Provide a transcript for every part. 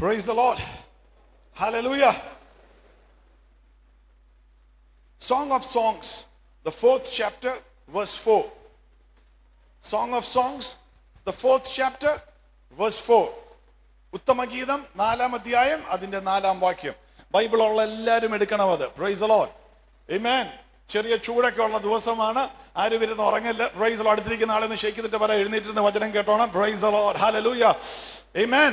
Praise the Lord. Hallelujah. Song of Songs, the fourth chapter, verse 4. Song of Songs, the fourth chapter, verse 4. ഉത്തമഗീതം നാലാം അധ്യായം അതിന്റെ നാലാം വാക്യം Bible ഉള്ള എല്ലാവരും എടുക്കണം അത് പ്രൈസ് ലോഡ് Amen. ചെറിയ ചൂടൊക്കെ ഉള്ള ദിവസമാണ് ആരും ഇരുന്ന് ഉറങ്ങല്ല പ്രൈസ് അടുത്തിരിക്കുന്ന ആളെന്ന് ഷെയ്ക്കിട്ട് പറ എഴുന്നേറ്റിരുന്ന വചനം കേട്ടോണം പ്രൈസ് ലോഡ് ഹല്ലേലൂയ Amen.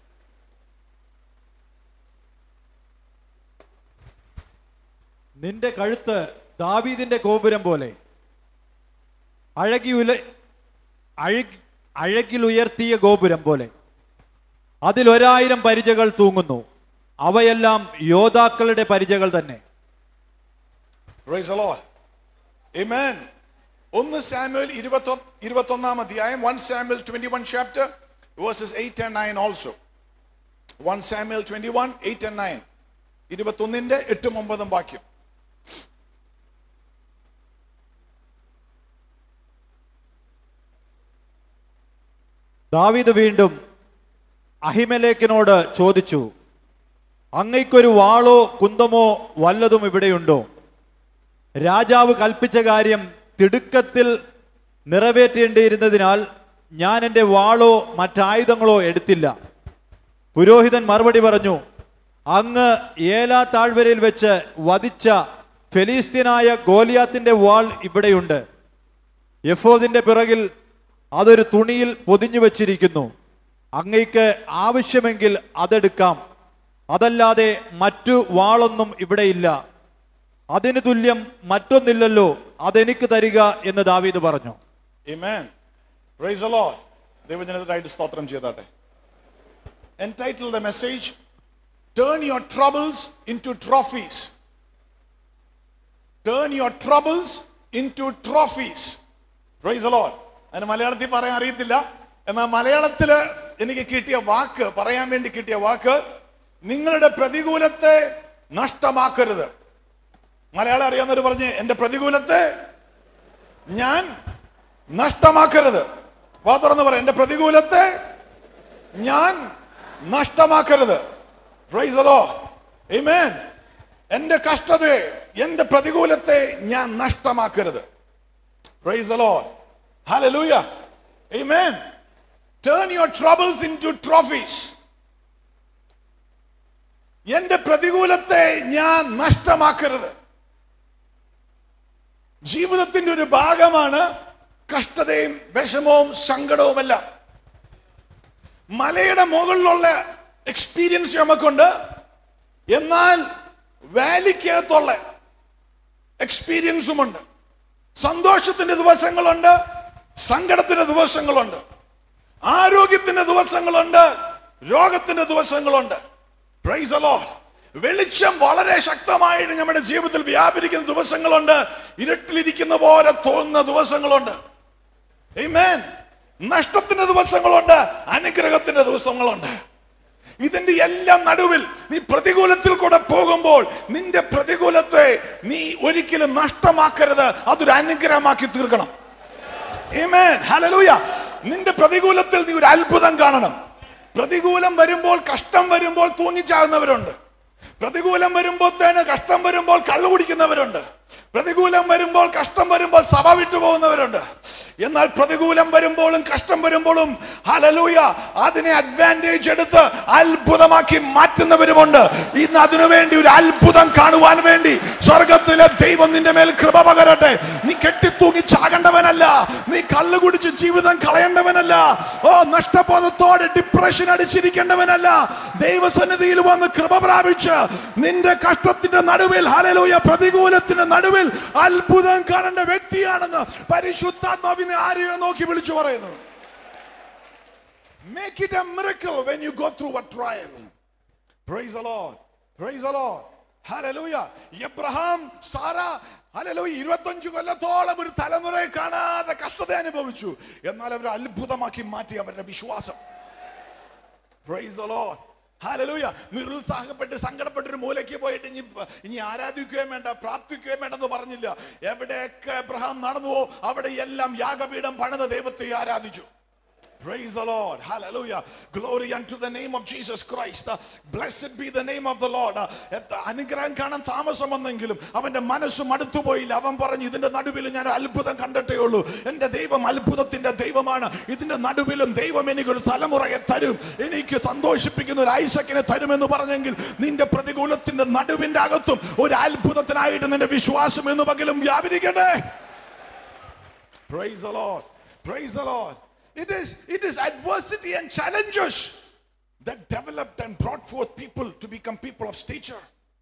നിന്റെ കഴുത്ത് ദാവീദിന്റെ ഗോപുരം പോലെ അഴകിയുല അഴകി അഴകിലുയർത്തിയ ഗോപുരം പോലെ അതിലൊരായിരം പരിചകൾ തൂങ്ങുന്നു അവയെല്ലാം യോദ്ധാക്കളുടെ പരിചകൾ തന്നെ Praise the Lord. Amen. ഒന്ന് സാമുവൽ ഇരുപത്തി ഇരുപത്തൊന്നാം അധ്യായം one Samuel twenty one chapter verses eight and nine also one Samuel twenty one eight and nine ഇരുപത്തൊന്നിന്റെ എട്ടും ഒമ്പതും വാക്യം ദാവീദ് വീണ്ടും അഹിമലേക്കിനോട് ചോദിച്ചു അങ്ങയ്ക്കൊരു വാളോ കുന്തമോ വല്ലതും ഇവിടെയുണ്ടോ രാജാവ് കൽപ്പിച്ച കാര്യം തിടുക്കത്തിൽ നിറവേറ്റേണ്ടിയിരുന്നതിനാൽ ഞാൻ എൻ്റെ വാളോ മറ്റായുധങ്ങളോ എടുത്തില്ല പുരോഹിതൻ മറുപടി പറഞ്ഞു അങ്ങ് ഏലാ താഴ്വരയിൽ വെച്ച് വധിച്ച ഫെലീസ്തീനായ ഗോലിയാത്തിന്റെ വാൾ ഇവിടെയുണ്ട് യഫോദിന്റെ പിറകിൽ അതൊരു തുണിയിൽ പൊതിഞ്ഞു വച്ചിരിക്കുന്നു അങ്ങയ്ക്ക് ആവശ്യമെങ്കിൽ അതെടുക്കാം അതല്ലാതെ മറ്റു വാളൊന്നും ഇവിടെയില്ല അതിന് തുല്യം മറ്റൊന്നില്ലല്ലോ അതെനിക്ക് തരിക എന്ന് ദാവീദ് പറഞ്ഞു Amen. Praise the Lord. ദൈവജനത്തിനായിട്ട് സ്തോത്രം ചെയ്താട്ടെ Entitle the message Turn your troubles into trophies. Turn your troubles into trophies. Praise the Lord. അതിന് മലയാളത്തിൽ പറയാൻ അറിയത്തില്ല എന്നാൽ മലയാളത്തില് എനിക്ക് കിട്ടിയ വാക്ക് പറയാൻ വേണ്ടി കിട്ടിയ വാക്ക് നിങ്ങളുടെ പ്രതികൂലത്തെ നഷ്ടമാക്കരുത് മലയാളം അറിയാവുന്നവർ പറഞ്ഞ് എന്റെ പ്രതികൂലത്തെ ഞാൻ നഷ്ടമാക്കരുത് വാ തുറന്ന് പറ എന്റെ പ്രതികൂലത്തെ ഞാൻ നഷ്ടമാക്കരുത് Praise the Lord. Amen. എന്റെ കഷ്ടതയെ എന്റെ പ്രതികൂലത്തെ ഞാൻ നഷ്ടമാക്കരുത് Praise the Lord. Hallelujah. Amen. Turn your troubles into trophies. എന്റെ പ്രതികൂലത്തെ ഞാൻ നഷ്ടമാക്കരുത് ജീവിതത്തിന്റെ ഒരു ഭാഗമാണ് കഷ്ടതയും വിഷമവും സങ്കടവുമെല്ലാം മലയുടെ മുകളിലുള്ള എക്സ്പീരിയൻസ് നമുക്കുണ്ട് എന്നാൽ വാലിക്കകത്തുള്ള എക്സ്പീരിയൻസുമുണ്ട് സന്തോഷത്തിന്റെ ദിവസങ്ങളുണ്ട് സങ്കടത്തിന്റെ ദിവസങ്ങളുണ്ട് ആരോഗ്യത്തിന്റെ ദിവസങ്ങളുണ്ട് രോഗത്തിന്റെ ദിവസങ്ങളുണ്ട് Praise the Lord. വെളിച്ചം വളരെ ശക്തമായിട്ട് നമ്മുടെ ജീവിതത്തിൽ വ്യാപരിക്കുന്ന ദിവസങ്ങളുണ്ട് ഇരുട്ടിലിരിക്കുന്ന പോലെ തോന്നുന്ന ദിവസങ്ങളുണ്ട് Amen. നഷ്ടത്തിന്റെ ദിവസങ്ങളുണ്ട് അനുഗ്രഹത്തിന്റെ ദിവസങ്ങളുണ്ട് ഇതിന്റെ എല്ലാം നടുവിൽ നീ പ്രതികൂലത്തിൽ കൂടെ പോകുമ്പോൾ നിന്റെ പ്രതികൂലത്തെ നീ ഒരിക്കലും നഷ്ടമാക്കരുത് അതൊരു അനുഗ്രഹമാക്കി തീർക്കണം Amen. Hallelujah. നിന്റെ പ്രതികൂലത്തിൽ നീ ഒരു അത്ഭുതം കാണണം പ്രതികൂലം വരുമ്പോൾ കഷ്ടം വരുമ്പോൾ തൂങ്ങിച്ചാകുന്നവരുണ്ട് പ്രതികൂലം വരുമ്പോഴത്തേന് കഷ്ടം വരുമ്പോൾ കള്ളു കുടിക്കുന്നവരുണ്ട് പ്രതികൂലം വരുമ്പോൾ കഷ്ടം വരുമ്പോൾ സഭ വിട്ടു പോകുന്നവരുണ്ട് എന്നാൽ പ്രതികൂലം വരുമ്പോഴും കഷ്ടം വരുമ്പോഴും ഹലലൂയ അതിനെ അഡ്വാൻറ്റേജ് എടുത്ത് അത്ഭുതമാക്കി മാറ്റുന്നവരുമുണ്ട് ഇന്ന് അതിനു വേണ്ടി ഒരു അത്ഭുതം കാണുവാൻ വേണ്ടി സ്വർഗത്തിലെ ദൈവം നിന്റെ മേൽ കൃപ പകരട്ടെ നീ കെട്ടിത്തൂങ്ങി ചാകേണ്ടവനല്ല നീ കള്ളു കുടിച്ച് ജീവിതം കളയേണ്ടവനല്ല ഓ നഷ്ടബോധത്തോടെ ഡിപ്രഷൻ അടിച്ചിരിക്കേണ്ടവനല്ല ദൈവസന്നിധിയിൽ വന്ന് കൃപ പ്രാപിച്ച് നിന്റെ കഷ്ടത്തിന്റെ നടുവിൽ ഹലലൂയ പ്രതികൂലത്തിന്റെ നടുവിൽ അത്ഭുതം കാണേണ്ട വ്യക്തിയാണെന്ന് പരിശുദ്ധാത്മാവിനെ ആരെയോ നോക്കി വിളിച്ചു പറയുന്നു Make it a miracle when you go through a trial. Praise the Lord. Praise the Lord. Hallelujah. Abraham Sarah hallelujah ഇരുപത്തഞ്ചു കൊല്ലത്തോളം ഒരു തലമുറയെ കാണാതെ കഷ്ടത അനുഭവിച്ചു എന്നാൽ അവർ അത്ഭുതമാക്കി മാറ്റി അവരുടെ വിശ്വാസം Praise the Lord. ഹാലലൂയ നിരുത്സാഹപ്പെട്ട് സങ്കടപ്പെട്ട് ഒരു മൂലയ്ക്ക് പോയിട്ട് ഇനി ഇനി ആരാധിക്കുകയും വേണ്ട പ്രാർത്ഥിക്കുകയും വേണ്ടെന്ന് പറഞ്ഞില്ല എവിടെയൊക്കെ എബ്രഹാം നടന്നുവോ അവിടെ എല്ലാം യാഗപീഠം പണിത ദൈവത്തെ ആരാധിച്ചു Praise the Lord. Hallelujah. Glory unto the name of Jesus Christ. Uh, Blessed be the name of the Lord. Uh, എത്ര അനുഗ്രഹം കാണാൻ താമസം വന്നെങ്കിലും അവന്റെ മനസ്സ് മടുത്തു പോയില്ല അവൻ പറഞ്ഞു ഇതിന്റെ നടുവിൽ ഞാൻ ഒരു അത്ഭുതം കണ്ടിട്ടേ ഉള്ളൂ എന്റെ ദൈവം അത്ഭുതത്തിന്റെ ദൈവമാണ് ഇതിന്റെ നടുവിലും ദൈവം എനിക്കൊരു തലമുറയെ തരും എനിക്ക് സന്തോഷിപ്പിക്കുന്ന ഒരു ഐസക്കിനെ തരുമെന്ന് പറഞ്ഞെങ്കിൽ നിന്റെ പ്രതികൂലത്തിന്റെ നടുവിന്റെ അകത്തും ഒരു അത്ഭുതത്തിനായിട്ട് നിന്റെ വിശ്വാസം എന്ന് പകലും വ്യാപരിക്കട്ടെ Praise the Lord. Praise the Lord. It is, it is adversity and challenges that developed and brought forth people to become people of stature.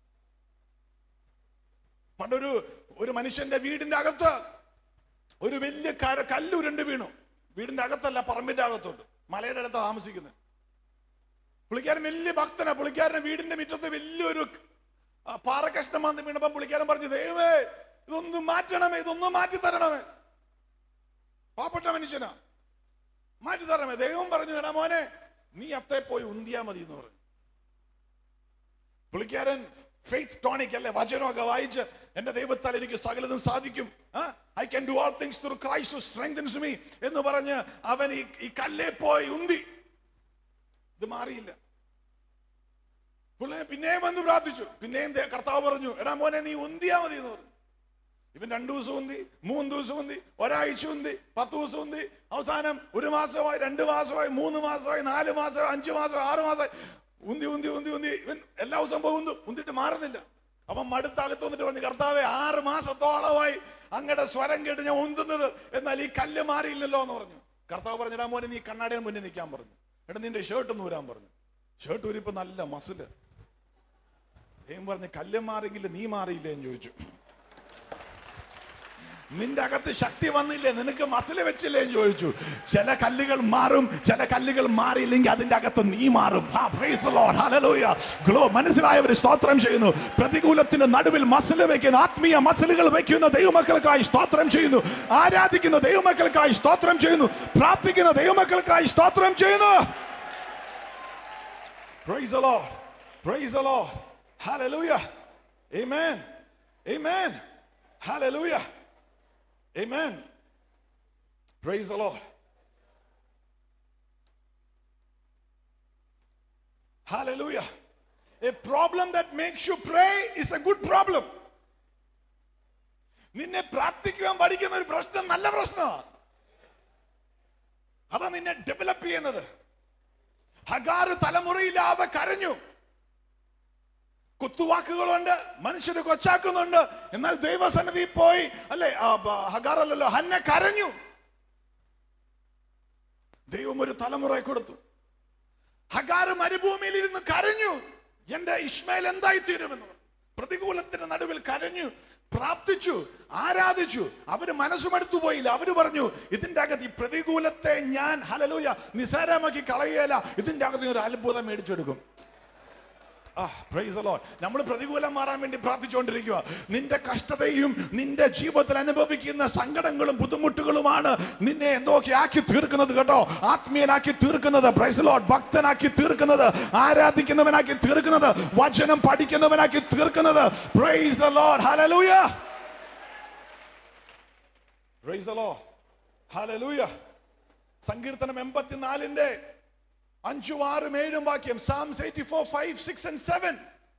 പണ്ടൊരു ഒരു മനുഷ്യന്റെ വീടിന്റെ അകത്ത് ഒരു വലിയ കര കല്ലുരുണ്ട് വീണു വീടിന്റെ അകത്തല്ല പറമ്പിന്റെ അകത്തോട്ട് മലയുടെ അടുത്ത് താമസിക്കുന്നത് പുള്ളിക്കാരൻ വലിയ ഭക്തനാ പുള്ളിക്കാരന്റെ വീടിന്റെ മുറ്റത്ത് വലിയൊരു ആ, പാറക്കഷ്ണം വന്ന് വീണപ്പം പുള്ളിക്കാരൻ പറഞ്ഞു ദൈവമേ ഇതൊന്നും മാറ്റണമേ ഇതൊന്നും മാറ്റി തരണമേ പാവപ്പെട്ട മനുഷ്യനാ മാറ്റി തരണമേ ദൈവം പറഞ്ഞു എടാ മോനെ നീ അത്തെ പോയി ഉന്തിയാ മതി എന്ന് പറഞ്ഞു പുള്ളിക്കാരൻ ഫെയ്ത്ത് ടോണിക് അല്ലെ വചനമൊക്കെ വായിച്ച് എന്റെ ദൈവത്താൽ എനിക്ക് സകലതും സാധിക്കും I can do all things through Christ strengthens me എന്ന് പറഞ്ഞ് അവൻ ഈ ഈ കല്ലേ പോയി ഉന്തി ഇത് മാറിയില്ല പുള്ളി പിന്നെയും വന്ന് പ്രാർത്ഥിച്ചു പിന്നെയും ദേ- കർത്താവ് പറഞ്ഞു എടാ മോനെ നീ ഉന്തിയാ മതി എന്ന് പറഞ്ഞു ഇവൻ രണ്ടു ദിവസം ഉന്തി മൂന്ന് ദിവസം ഉന്തി ഒരാഴ്ച ഉന്തി പത്ത് ദിവസം ഉന്തി അവസാനം ഒരു മാസമായി രണ്ട് മാസമായി മൂന്ന് മാസമായി നാല് മാസമായി അഞ്ചു മാസമായി ആറ് മാസമായി ഉന്തി ഉന്തി ഉന്തി ഉന്തി ഇവൻ എല്ലാ ദിവസവും പോയി ഉന്തു ഉന്തിട്ട് മാറുന്നില്ല അവൻ മടുത്തകത്ത് വന്നിട്ട് പറഞ്ഞു കർത്താവെ ആറ് മാസത്തോളമായി അങ്ങയുടെ സ്വരം കേട്ട് ഞാൻ ഉന്തുന്നത് എന്നാൽ ഈ കല്ല് മാറിയില്ലല്ലോ എന്ന് പറഞ്ഞു കർത്താവ് പറഞ്ഞിടാ മോനെ നീ കണ്ണാടിയുടെ മുന്നിൽ നിൽക്കാൻ പറഞ്ഞു എടാ നിന്റെ ഷർട്ട് ഒന്ന് ഊരാൻ പറഞ്ഞു ഷർട്ട് ഊരിപ്പോ നല്ല മസില് ദൈവം പറഞ്ഞു കല്ല് മാറിയെങ്കിൽ നീ മാറിയില്ലേ എന്ന് ചോദിച്ചു നിന്റെ അകത്ത് ശക്തി വന്നില്ലേ നിനക്ക് മസിൽ വെച്ചില്ലേ എന്ന് ചോദിച്ചു ചില കല്ലുകൾ മാറും ചില കല്ലുകൾ മാറിയില്ലെങ്കിൽ അതിന്റെ അകത്ത് നീ മാറും ആ, praise the Lord. Hallelujah. Glow. മനസ്സിലായവർ സ്തോത്രം ചെയ്യുന്നു പ്രതികൂലത്തിന്റെ നടുവിൽ മസിൽ വെക്കുന്ന ആത്മീയ മസിലുകൾ വെക്കുന്ന ദൈവമക്കൾക്കായി സ്തോത്രം ചെയ്യുന്നു ആരാധിക്കുന്ന ദൈവമക്കൾക്കായി സ്തോത്രം ചെയ്യുന്നു പ്രാർത്ഥിക്കുന്ന ദൈവമക്കൾക്കായി സ്തോത്രം ചെയ്യുന്നു Praise the Lord. Praise the Lord. Hallelujah. Amen. Amen. Hallelujah. Amen. Praise the Lord. Hallelujah. A problem that makes you pray is a good problem. നിന്നെ പ്രാർത്ഥിക്കുവാൻ പഠിക്കുന്ന ഒരു പ്രശ്നം നല്ല പ്രശ്നമാണ് അതാ നിന്നെ ഡെവലപ്പ് ചെയ്യുന്നത് ഹഗാറ് തലമുറയില്ലാതെ കരഞ്ഞു കുത്തുവാക്കുകളുണ്ട് മനുഷ്യര് കൊച്ചാക്കുന്നുണ്ട് എന്നാൽ ദൈവസന്നിധി പോയി അല്ലെ ഹഗാറല്ലല്ലോ ഹന്ന കരഞ്ഞു ദൈവം ഒരു തലമുറയെ കൊടുത്തു ഹഗാറ് മരുഭൂമിയിൽ ഇരുന്ന് കരഞ്ഞു എന്റെ ഇസ്മേൽ എന്തായി തീരുമെന്ന് പ്രതികൂലത്തിന്റെ നടുവിൽ കരഞ്ഞു പ്രാർത്ഥിച്ചു ആരാധിച്ചു അവര് മനസ്സുമെടുത്തു പോയില്ല അവര് പറഞ്ഞു ഇതിന്റെ അകത്ത് ഈ പ്രതികൂലത്തെ ഞാൻ ഹലലൂയ നിസാരമാക്കി കളയല ഇതിന്റെ അകത്ത് ഒരു അത്ഭുതം മേടിച്ചെടുക്കും നമ്മൾ പ്രതികൂലം മാറാൻ വേണ്ടി പ്രാർത്ഥിച്ചുകൊണ്ടിരിക്കുക നിന്റെ കഷ്ടതയും നിന്റെ ജീവിതത്തിൽ അനുഭവിക്കുന്ന സങ്കടങ്ങളും ബുദ്ധിമുട്ടുകളുമാണ് നിന്നെ എന്തൊക്കെ ആക്കി തീർക്കുന്നത് കേട്ടോ ആത്മീയനാക്കി തീർക്കുന്നത് പ്രൈസലോട്ട് ഭക്തനാക്കി തീർക്കുന്നത് ആരാധിക്കുന്നവനാക്കി തീർക്കുന്നത് വചനം പഠിക്കുന്നവനാക്കി തീർക്കുന്നത് praise the Lord. Hallelujah. Praise the Lord. Hallelujah. സങ്കീർത്തനം എൺപത്തിനാലിന്റെ അഞ്ചും ആറും ഏഴും വാക്യം Psalms eighty four five six and seven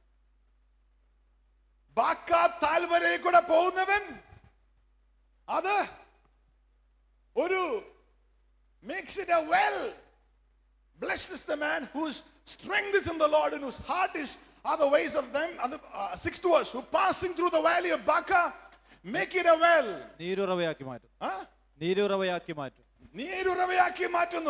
Baca താൽവരെ കൂടെ പോകുന്നവൻ അത് ഒരു makes it a well Blessed is the man whose strength is in the Lord and whose heart is are the ways of them. And the uh, sixth verse, who passing through the valley of Baca, make it a well. നീരുറവയാക്കി മാറ്റും Huh? നീരുറവയാക്കി മാറ്റും നീരുറവയാക്കി മാറ്റുന്നു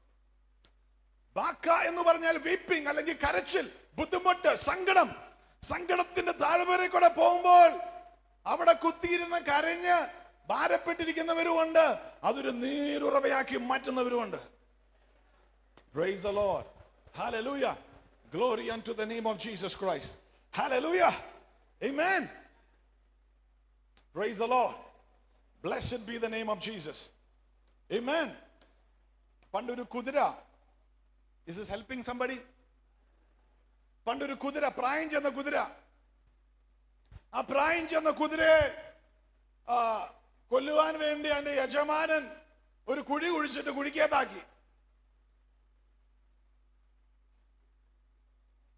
ബാക്ക എന്ന് പറഞ്ഞാൽ weeping അല്ലെങ്കിൽ കരച്ചിൽ ബുദ്ധിമുട്ട് സങ്കടം സങ്കടത്തിന്റെ താഴ്വരെ കൂടെ പോകുമ്പോൾ അവിടെ കുത്തിയിരുന്ന് കരഞ്ഞ് ഭാരപ്പെട്ടിരിക്കുന്നവരുമുണ്ട് അതൊരു നീരുറവയാക്കി മാറ്റുന്നവരുമുണ്ട് Praise the Lord. Hallelujah. Glory unto the name of Jesus Christ. Hallelujah. Amen. Praise the Lord. Blessed be the name of Jesus. Amen. പണ്ടൊരു കുതിര ഇസ് ഇസ് ഹെൽപ്പിംഗ് സംബടി പണ്ടൊരു കുതിര പ്രായം ചെന്ന കുതിര ആ പ്രായം ചെന്ന കുതിരയെ ആ, കൊല്ലുവാൻ വേണ്ടി അതിന്റെ യജമാനൻ ഒരു കുഴി കുഴിച്ചിട്ട് കുഴിക്കകത്താക്കി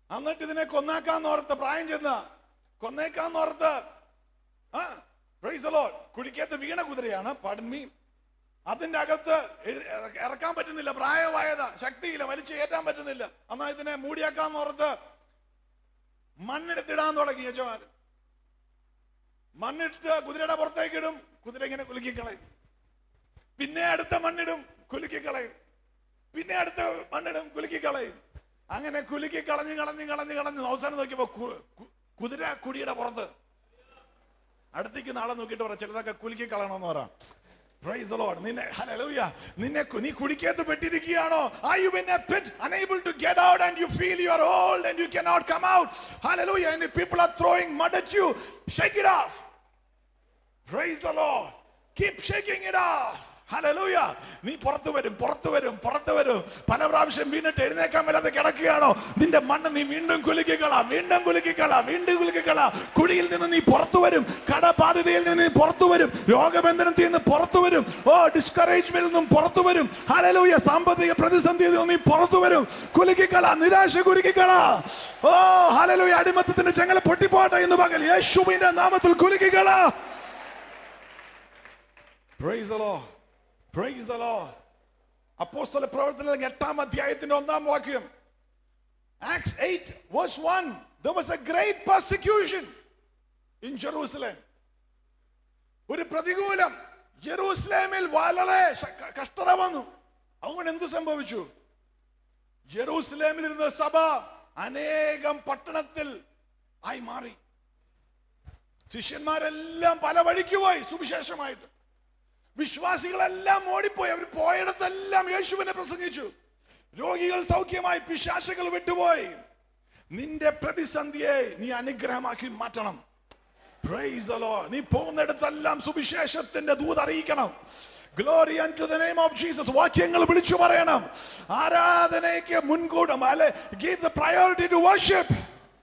എന്നിട്ട് ഇതിനെ കൊന്നാക്കാന്നോർത്ത് പ്രായം ചെന്ന കൊന്നേക്കാന്നോർത്ത് ആ പ്രൈസ് ലോഡ് കുഴിക്കകത്ത് വീണ കുതിരയാണ് പാടൻ മീ അതിന്റെ അകത്ത് എഴു- ഇറ- ഇറക്കാൻ പറ്റുന്നില്ല പ്രായമായതാ ശക്തിയില്ല വലിച്ചു കയറ്റാൻ പറ്റുന്നില്ല എന്നാ ഇതിനെ മൂടിയാക്കാന്നോർത്ത് മണ്ണെടുത്തിടാൻ തുടങ്ങി യജമാനൻ മണ്ണിട്ട് കുതിരയുടെ പുറത്തേക്ക് ഇടും കുതിര ഇങ്ങനെ കുലുക്കിക്കളയും പിന്നെ അടുത്ത മണ്ണിടും കുലുക്കിക്കളയും പിന്നെ അടുത്ത മണ്ണിടും കുലുക്കിക്കളയും അങ്ങനെ കുലുക്കി കളഞ്ഞ് കളഞ്ഞ് കളഞ്ഞ് കളഞ്ഞ് അവസാനം നോക്കിയപ്പോ കു- കു- കുതിര കുടിയുടെ പുറത്ത് അടുത്തേക്ക് നാളെ നോക്കിയിട്ട് പറ ചിലതൊക്കെ കുലുക്കി കളയണമെന്ന് പറ Praise the Lord. നിന്നെ hallelujah. നിന്നെ കു- നീ കുടിക്കകത്ത് പെട്ടിരിക്കുകയാണോ Are you in a pit unable to get out and you feel you are old and you cannot come out hallelujah and if people are throwing mud at you shake it off Praise the Lord. Keep shaking it off. ഹലലൂയ നീ പുറത്തു വരും പുറത്തു വരും പുറത്തു വരും പല പ്രാവശ്യം വീണിട്ട് എഴുന്നേക്കാൻ മേലാതെ കിടക്കുകയാണോ നിന്റെ മണ്ണ് നീ വീണ്ടും കുലുക്കിക്കള വീണ്ടും കുലുക്കിക്കള വീണ്ടും കുലുക്കിക്കള കുഴിയിൽ നിന്ന് നീ പുറത്തു വരും കടബാധിതയിൽ നിന്ന് നീ പുറത്തു വരും രോഗബന്ധനത്തിൽ നിന്ന് പുറത്തു വരും ഓ ഡിസ്കറേജ്മെന്റിൽ നിന്നും പുറത്തു വരും ഹലലൂയ സാമ്പത്തിക പ്രതിസന്ധിയിൽ നിന്നും നീ പുറത്തു വരും കുലുക്കിക്കള നിരാശ കുലുക്കിക്കള ഓ ഹലലൂയ അടിമത്തത്തിന്റെ ചങ്ങല പൊട്ടിപ്പോട്ടെ എന്ന് പകൽ യേശുവിന്റെ നാമത്തിൽ കുലുക്കിക്കള Praise the Lord. Praise the Lord. അപ്പോസ്തല പ്രവർത്തനം എട്ടാം അധ്യായത്തിന്റെ ഒന്നാം വാക്യം Acts 8 verse 1 there was a great persecution in Jerusalem ഒരു പ്രതികൂലം ജെറൂസലേമിൽ വളരെ ശ- ക- കഷ്ടത വന്നു അതുകൊണ്ട് എന്ത് സംഭവിച്ചു ജെറൂസലേമിൽ ഇരുന്ന സഭ അനേകം പട്ടണത്തിൽ ആയി മാറി ശിഷ്യന്മാരെല്ലാം പല വഴിക്ക് പോയി സുവിശേഷമായിട്ട് വിശ്വാസികളെല്ലാം ഓടിപ്പോയി അവർ പോയിടത്തെല്ലാം യേശുവിനെ പ്രസംഗിച്ചു രോഗികൾ സൗഖ്യമായി പിശാശകൾ വിട്ടുപോയി നിന്റെ പ്രതിസന്ധിയെ നീ അനുഗ്രഹമാക്കി മാറ്റണം Praise the Lord. നീ പോകുന്നിടത്തെല്ലാം സുവിശേഷത്തിന്റെ ദൂത് അറിയിക്കണം glory to the name of Jesus വാക്യങ്ങൾ വിളിച്ചു പറയണം ആരാധനയ്ക്ക് മുൻകൂടും അല്ലെ give the priority to worship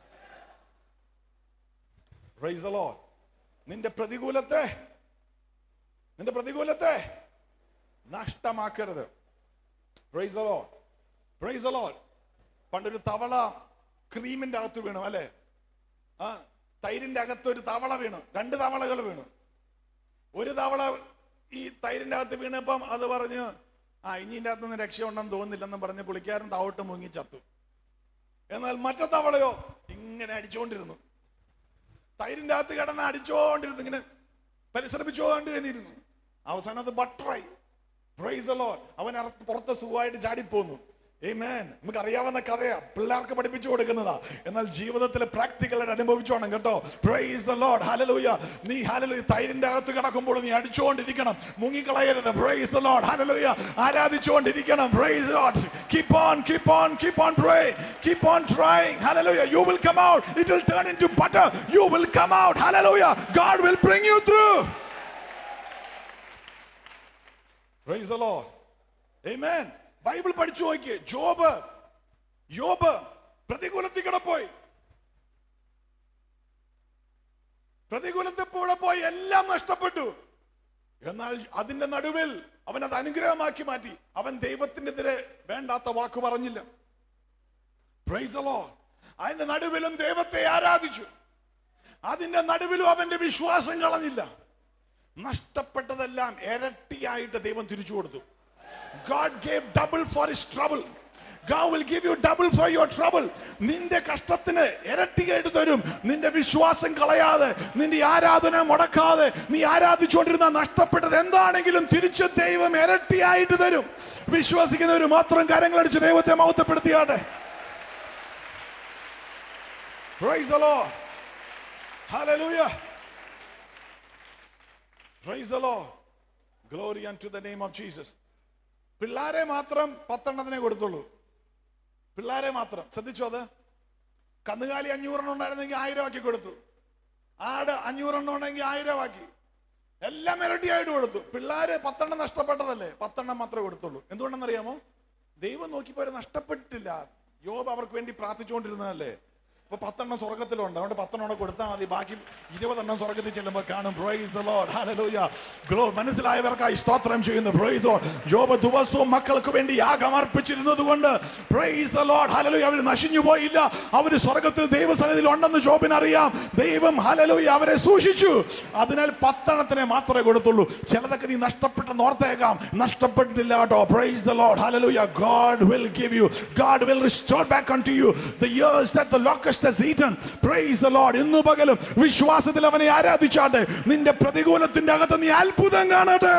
praise the lord നിന്റെ പ്രതികൂലത്തെ നിന്റെ പ്രതികൂലത്തെ നഷ്ടമാക്കരുത് praise the lord praise the lord പണ്ടൊരു തവള ക്രീമിന്റെ അകത്ത് വീണു അല്ലെ ആ തൈരിന്റെ അകത്ത് ഒരു തവള വീണു രണ്ട് തവളകൾ വീണു ഒരു തവള ഈ തൈരിന്റെ അകത്ത് വീണപ്പം അത് പറഞ്ഞ് ആ ഇനി ഇതിന്റെ അകത്ത് നിന്ന് രക്ഷയുണ്ടെന്ന് തോന്നുന്നില്ലെന്നും പറഞ്ഞ് പുള്ളിക്കാരൻ താവോട്ട് മുങ്ങി ചത്തു എന്നാൽ മറ്റേ തവളയോ ഇങ്ങനെ അടിച്ചുകൊണ്ടിരുന്നു തൈരിന്റെ അകത്ത് കിടന്ന് അടിച്ചോണ്ടിരുന്നു ഇങ്ങനെ പരിശ്രമിച്ചുകൊണ്ട് തന്നെ ഇരുന്നു അവസാനം അത് ബട്ടറായി പ്രൈസ് ലോഡ് അവൻ അറ- പുറത്ത് സുഖമായിട്ട് ചാടിപ്പോന്നു Amen. നമുക്ക് അറിയാവുന്ന കഥയാ പിള്ളേർക്ക് പഠിപ്പിച്ചു കൊടുക്കുന്നതാ എന്നാൽ ജീവിതത്തിൽ പ്രാക്ടിക്കലായിട്ട് അനുഭവിച്ചോണം കേട്ടോ പ്രൈസ് ദ ലോർഡ് ഹല്ലേലൂയ നീ ഹല്ലേലൂയ തൈരിന്റെ അകത്ത് കിടക്കുമ്പോൾ നീ അടിച്ചുകൊണ്ടിരിക്കണം മുങ്ങിക്കളയരുത് പ്രൈസ് ദ ലോർഡ് ഹല്ലേലൂയ ആരാധിച്ചുകൊണ്ടിരിക്കണം praise lord keep on keep on keep on pray keep on trying hallelujah you will come out it will turn into butter you will come out hallelujah God will bring you through Praise the Lord. Amen. Bible പഠിച്ചു നോക്കിയേ job യോബ് പ്രതികൂലത്തിൽ കൂടെ പോയി പ്രതികൂലത്തിൽ കൂടെ പോയി എല്ലാം നഷ്ടപ്പെട്ടു എന്നാൽ അതിന്റെ നടുവിൽ അവൻ അത് അനുഗ്രഹമാക്കി മാറ്റി അവൻ ദൈവത്തിനെതിരെ വേണ്ടാത്ത വാക്ക് പറഞ്ഞില്ല Praise the Lord. അതിന്റെ നടുവിലും ദൈവത്തെ ആരാധിച്ചു അതിന്റെ നടുവിലും അവന്റെ വിശ്വാസം കളഞ്ഞില്ല നഷ്ടപ്പെട്ടതെല്ലാം ഇരട്ടിയായിട്ട് ദൈവം തിരിച്ചു കൊടുത്തു God gave double for his trouble. God will give you double for your trouble. നിന്റെ കഷ്ടത്തിന് ഇരട്ടിയായിട്ട് തരും നിന്റെ വിശ്വാസം കളയാതെ നിന്റെ ആരാധന മുടക്കാതെ നീ ആരാധിച്ചുകൊണ്ടിരുന്ന നഷ്ടപ്പെട്ടത് എന്താണെങ്കിലും തിരിച്ച് ദൈവം ഇരട്ടിയായിട്ട് തരും വിശ്വസിക്കുന്നവർ മാത്രം കരങ്ങളടിച്ച് ദൈവത്തെ മഹത്വപ്പെടുത്തിയാട്ടെ Praise the Lord. Hallelujah. Praise the Lord. Glory unto the name of Jesus. പിള്ളാരെ മാത്രം പത്തെണ്ണത്തിനെ കൊടുത്തുള്ളൂ പിള്ളാരെ മാത്രം ശ്രദ്ധിച്ചോ അത് കന്നുകാലി അഞ്ഞൂറെണ്ണം ഉണ്ടായിരുന്നെങ്കിൽ ആയിരം ആക്കി കൊടുത്തു ആട് അഞ്ഞൂറെണ്ണം ഉണ്ടെങ്കിൽ ആയിരം ആക്കി എല്ലാം ഇരട്ടിയായിട്ട് കൊടുത്തു പിള്ളാര് പത്തെണ്ണം നഷ്ടപ്പെട്ടതല്ലേ പത്തെണ്ണം മാത്രമേ കൊടുത്തുള്ളൂ എന്തുകൊണ്ടെന്നറിയാമോ ദൈവം നോക്കിയപ്പോ അവര് നഷ്ടപ്പെട്ടില്ല യോബ് അവർക്ക് വേണ്ടി പ്രാർത്ഥിച്ചുകൊണ്ടിരുന്നതല്ലേ ഇപ്പൊ പത്തെണ്ണം സ്വർഗത്തിലുണ്ട് അതുകൊണ്ട് പത്തെണ്ണം കൂടെ കൊടുത്താൽ മതി ബാക്കി ഇരുപതെണ്ണം സ്വർഗത്തിൽ ചെല്ലുമ്പോൾ കാണും പ്രൈസ് ലോഡ് ഹല്ലേലൂയ ഗ്ലോ മനസ്സിലായവർക്കായി സ്തോത്രം ചെയ്യുന്നു പ്രൈസ് ലോഡ് ജോബ് ദിവസവും മക്കൾക്ക് വേണ്ടി യാഗം അർപ്പിച്ചിരുന്നത് കൊണ്ട് പ്രൈസ് ലോഡ് ഹല്ലേലൂയ അവർ നശിഞ്ഞു പോയില്ല അവർ സ്വർഗത്തിൽ ദൈവസന്നിധിയിൽ ഉണ്ടെന്ന് ജോബിന് അറിയാം ദൈവം ഹല്ലേലൂയ അവരെ സൂക്ഷിച്ചു അതിനാൽ പത്തെണ്ണത്തിനെ മാത്രമേ കൊടുത്തുള്ളൂ ചിലതൊക്കെ നീ നഷ്ടപ്പെട്ടെന്ന് ഓർത്തേക്കാം നഷ്ടപ്പെട്ടില്ല കേട്ടോ praise the lord hallelujah God will give you God will restore back unto you the years that the locust has eaten praise the lord ഇന്നു പകലും വിശ്വാസത്തിൽ അവനെ ആരാധിച്ചാട്ടെ നിന്റെ പ്രതികൂലത്തിന്റെ അകത്ത് നീ അത്ഭുതം കാണട്ടെ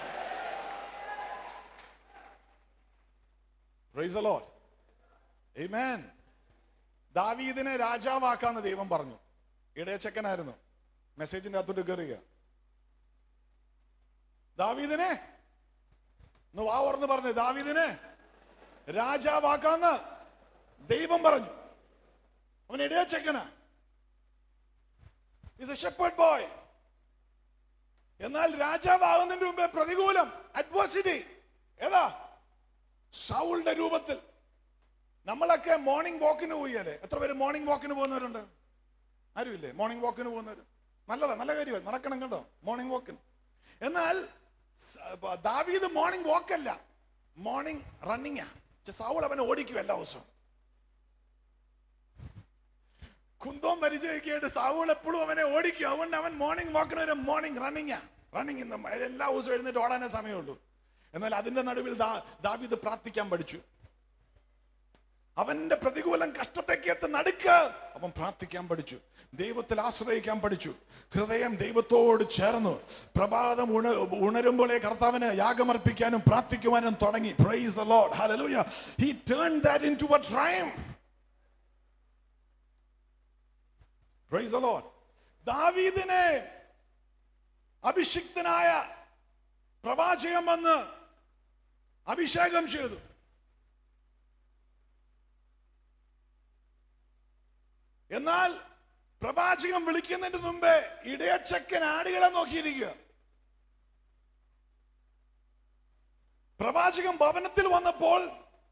praise the lord amen ദാവീദിനെ രാജാവാക്കാന്ന് ദൈവം പറഞ്ഞു ഇടയച്ചക്കനായിരുന്നു മെസ്സേജിന്റെ അകത്തോട്ട് കയറുക ദാവീദിനെ ഒന്ന് വാ ഓർന്ന് പറഞ്ഞു ദാവീദിനെ രാജാവാക്കാന്ന് ദൈവം പറഞ്ഞു അവൻ ഇടയച്ചക്കന ഇസ് എ ഷെപ്പേർഡ് ബോയ് എന്നാൽ രാജാവാകുന്നതിന് മുമ്പേ പ്രതികൂലം അഡ്വേഴ്സിറ്റി ഏതാ സൗളുടെ രൂപത്തിൽ നമ്മളൊക്കെ മോർണിംഗ് വാക്കിന് പോയാലേ എത്ര പേര് മോർണിംഗ് വാക്കിന് പോകുന്നവരുണ്ട് ആരുമില്ലേ മോർണിംഗ് വാക്കിന് പോകുന്നവർ നല്ലതാ നല്ല കാര്യമാണ് നടക്കണം കേട്ടോ മോർണിംഗ് വാക്കിന് എന്നാൽ സ- ബ- ദാവീദ് മോർണിംഗ് വാക്കല്ല മോർണിംഗ് റണ്ണിങ്ങാ സൗൾ അവനെ ഓടിക്കും എല്ലാ ദിവസവും കുന്തവും പരിചയിക്കായിട്ട് സാവൂൾ എപ്പോഴും അവനെ ഓടിക്കും അതുകൊണ്ട് അവൻ മോർണിംഗ് വാക്കിന് ഒരു മോർണിംഗ് റണ്ണിങ്ങാ റണ്ണിങ് എല്ലാ ദിവസവും എഴുന്നേറ്റ് ഓടാനേ സമയമുള്ളൂ എന്നാൽ അതിന്റെ നടുവിൽ ദാ- ദാവീദ് പ്രാർത്ഥിക്കാൻ പഠിച്ചു അവന്റെ പ്രതികൂലം കഷ്ടത്തേക്കേറ്റ് നടുക്ക് അവൻ പ്രാർത്ഥിക്കാൻ പഠിച്ചു ദൈവത്തിൽ ആശ്രയിക്കാൻ പഠിച്ചു ഹൃദയം ദൈവത്തോട് ചേർന്നു പ്രഭാതം ഉണ ഉണരുമ്പോഴേ കർത്താവിന് യാഗമർപ്പിക്കാനും പ്രാർത്ഥിക്കുവാനും തുടങ്ങി praise the Lord hallelujah he turned that into a triumph praise the Lord ദാവീദിനെ അഭിഷിക്തനായ പ്രവാചകൻ വന്ന് അഭിഷേകം ചെയ്തു എന്നാൽ പ്രവാചകൻ വിളിക്കുന്നതിന് മുമ്പേ ഇടയച്ചക്കൻ ആടുകളെ നോക്കിയിരിക്കുക പ്രവാചകൻ ഭവനത്തിൽ വന്നപ്പോൾ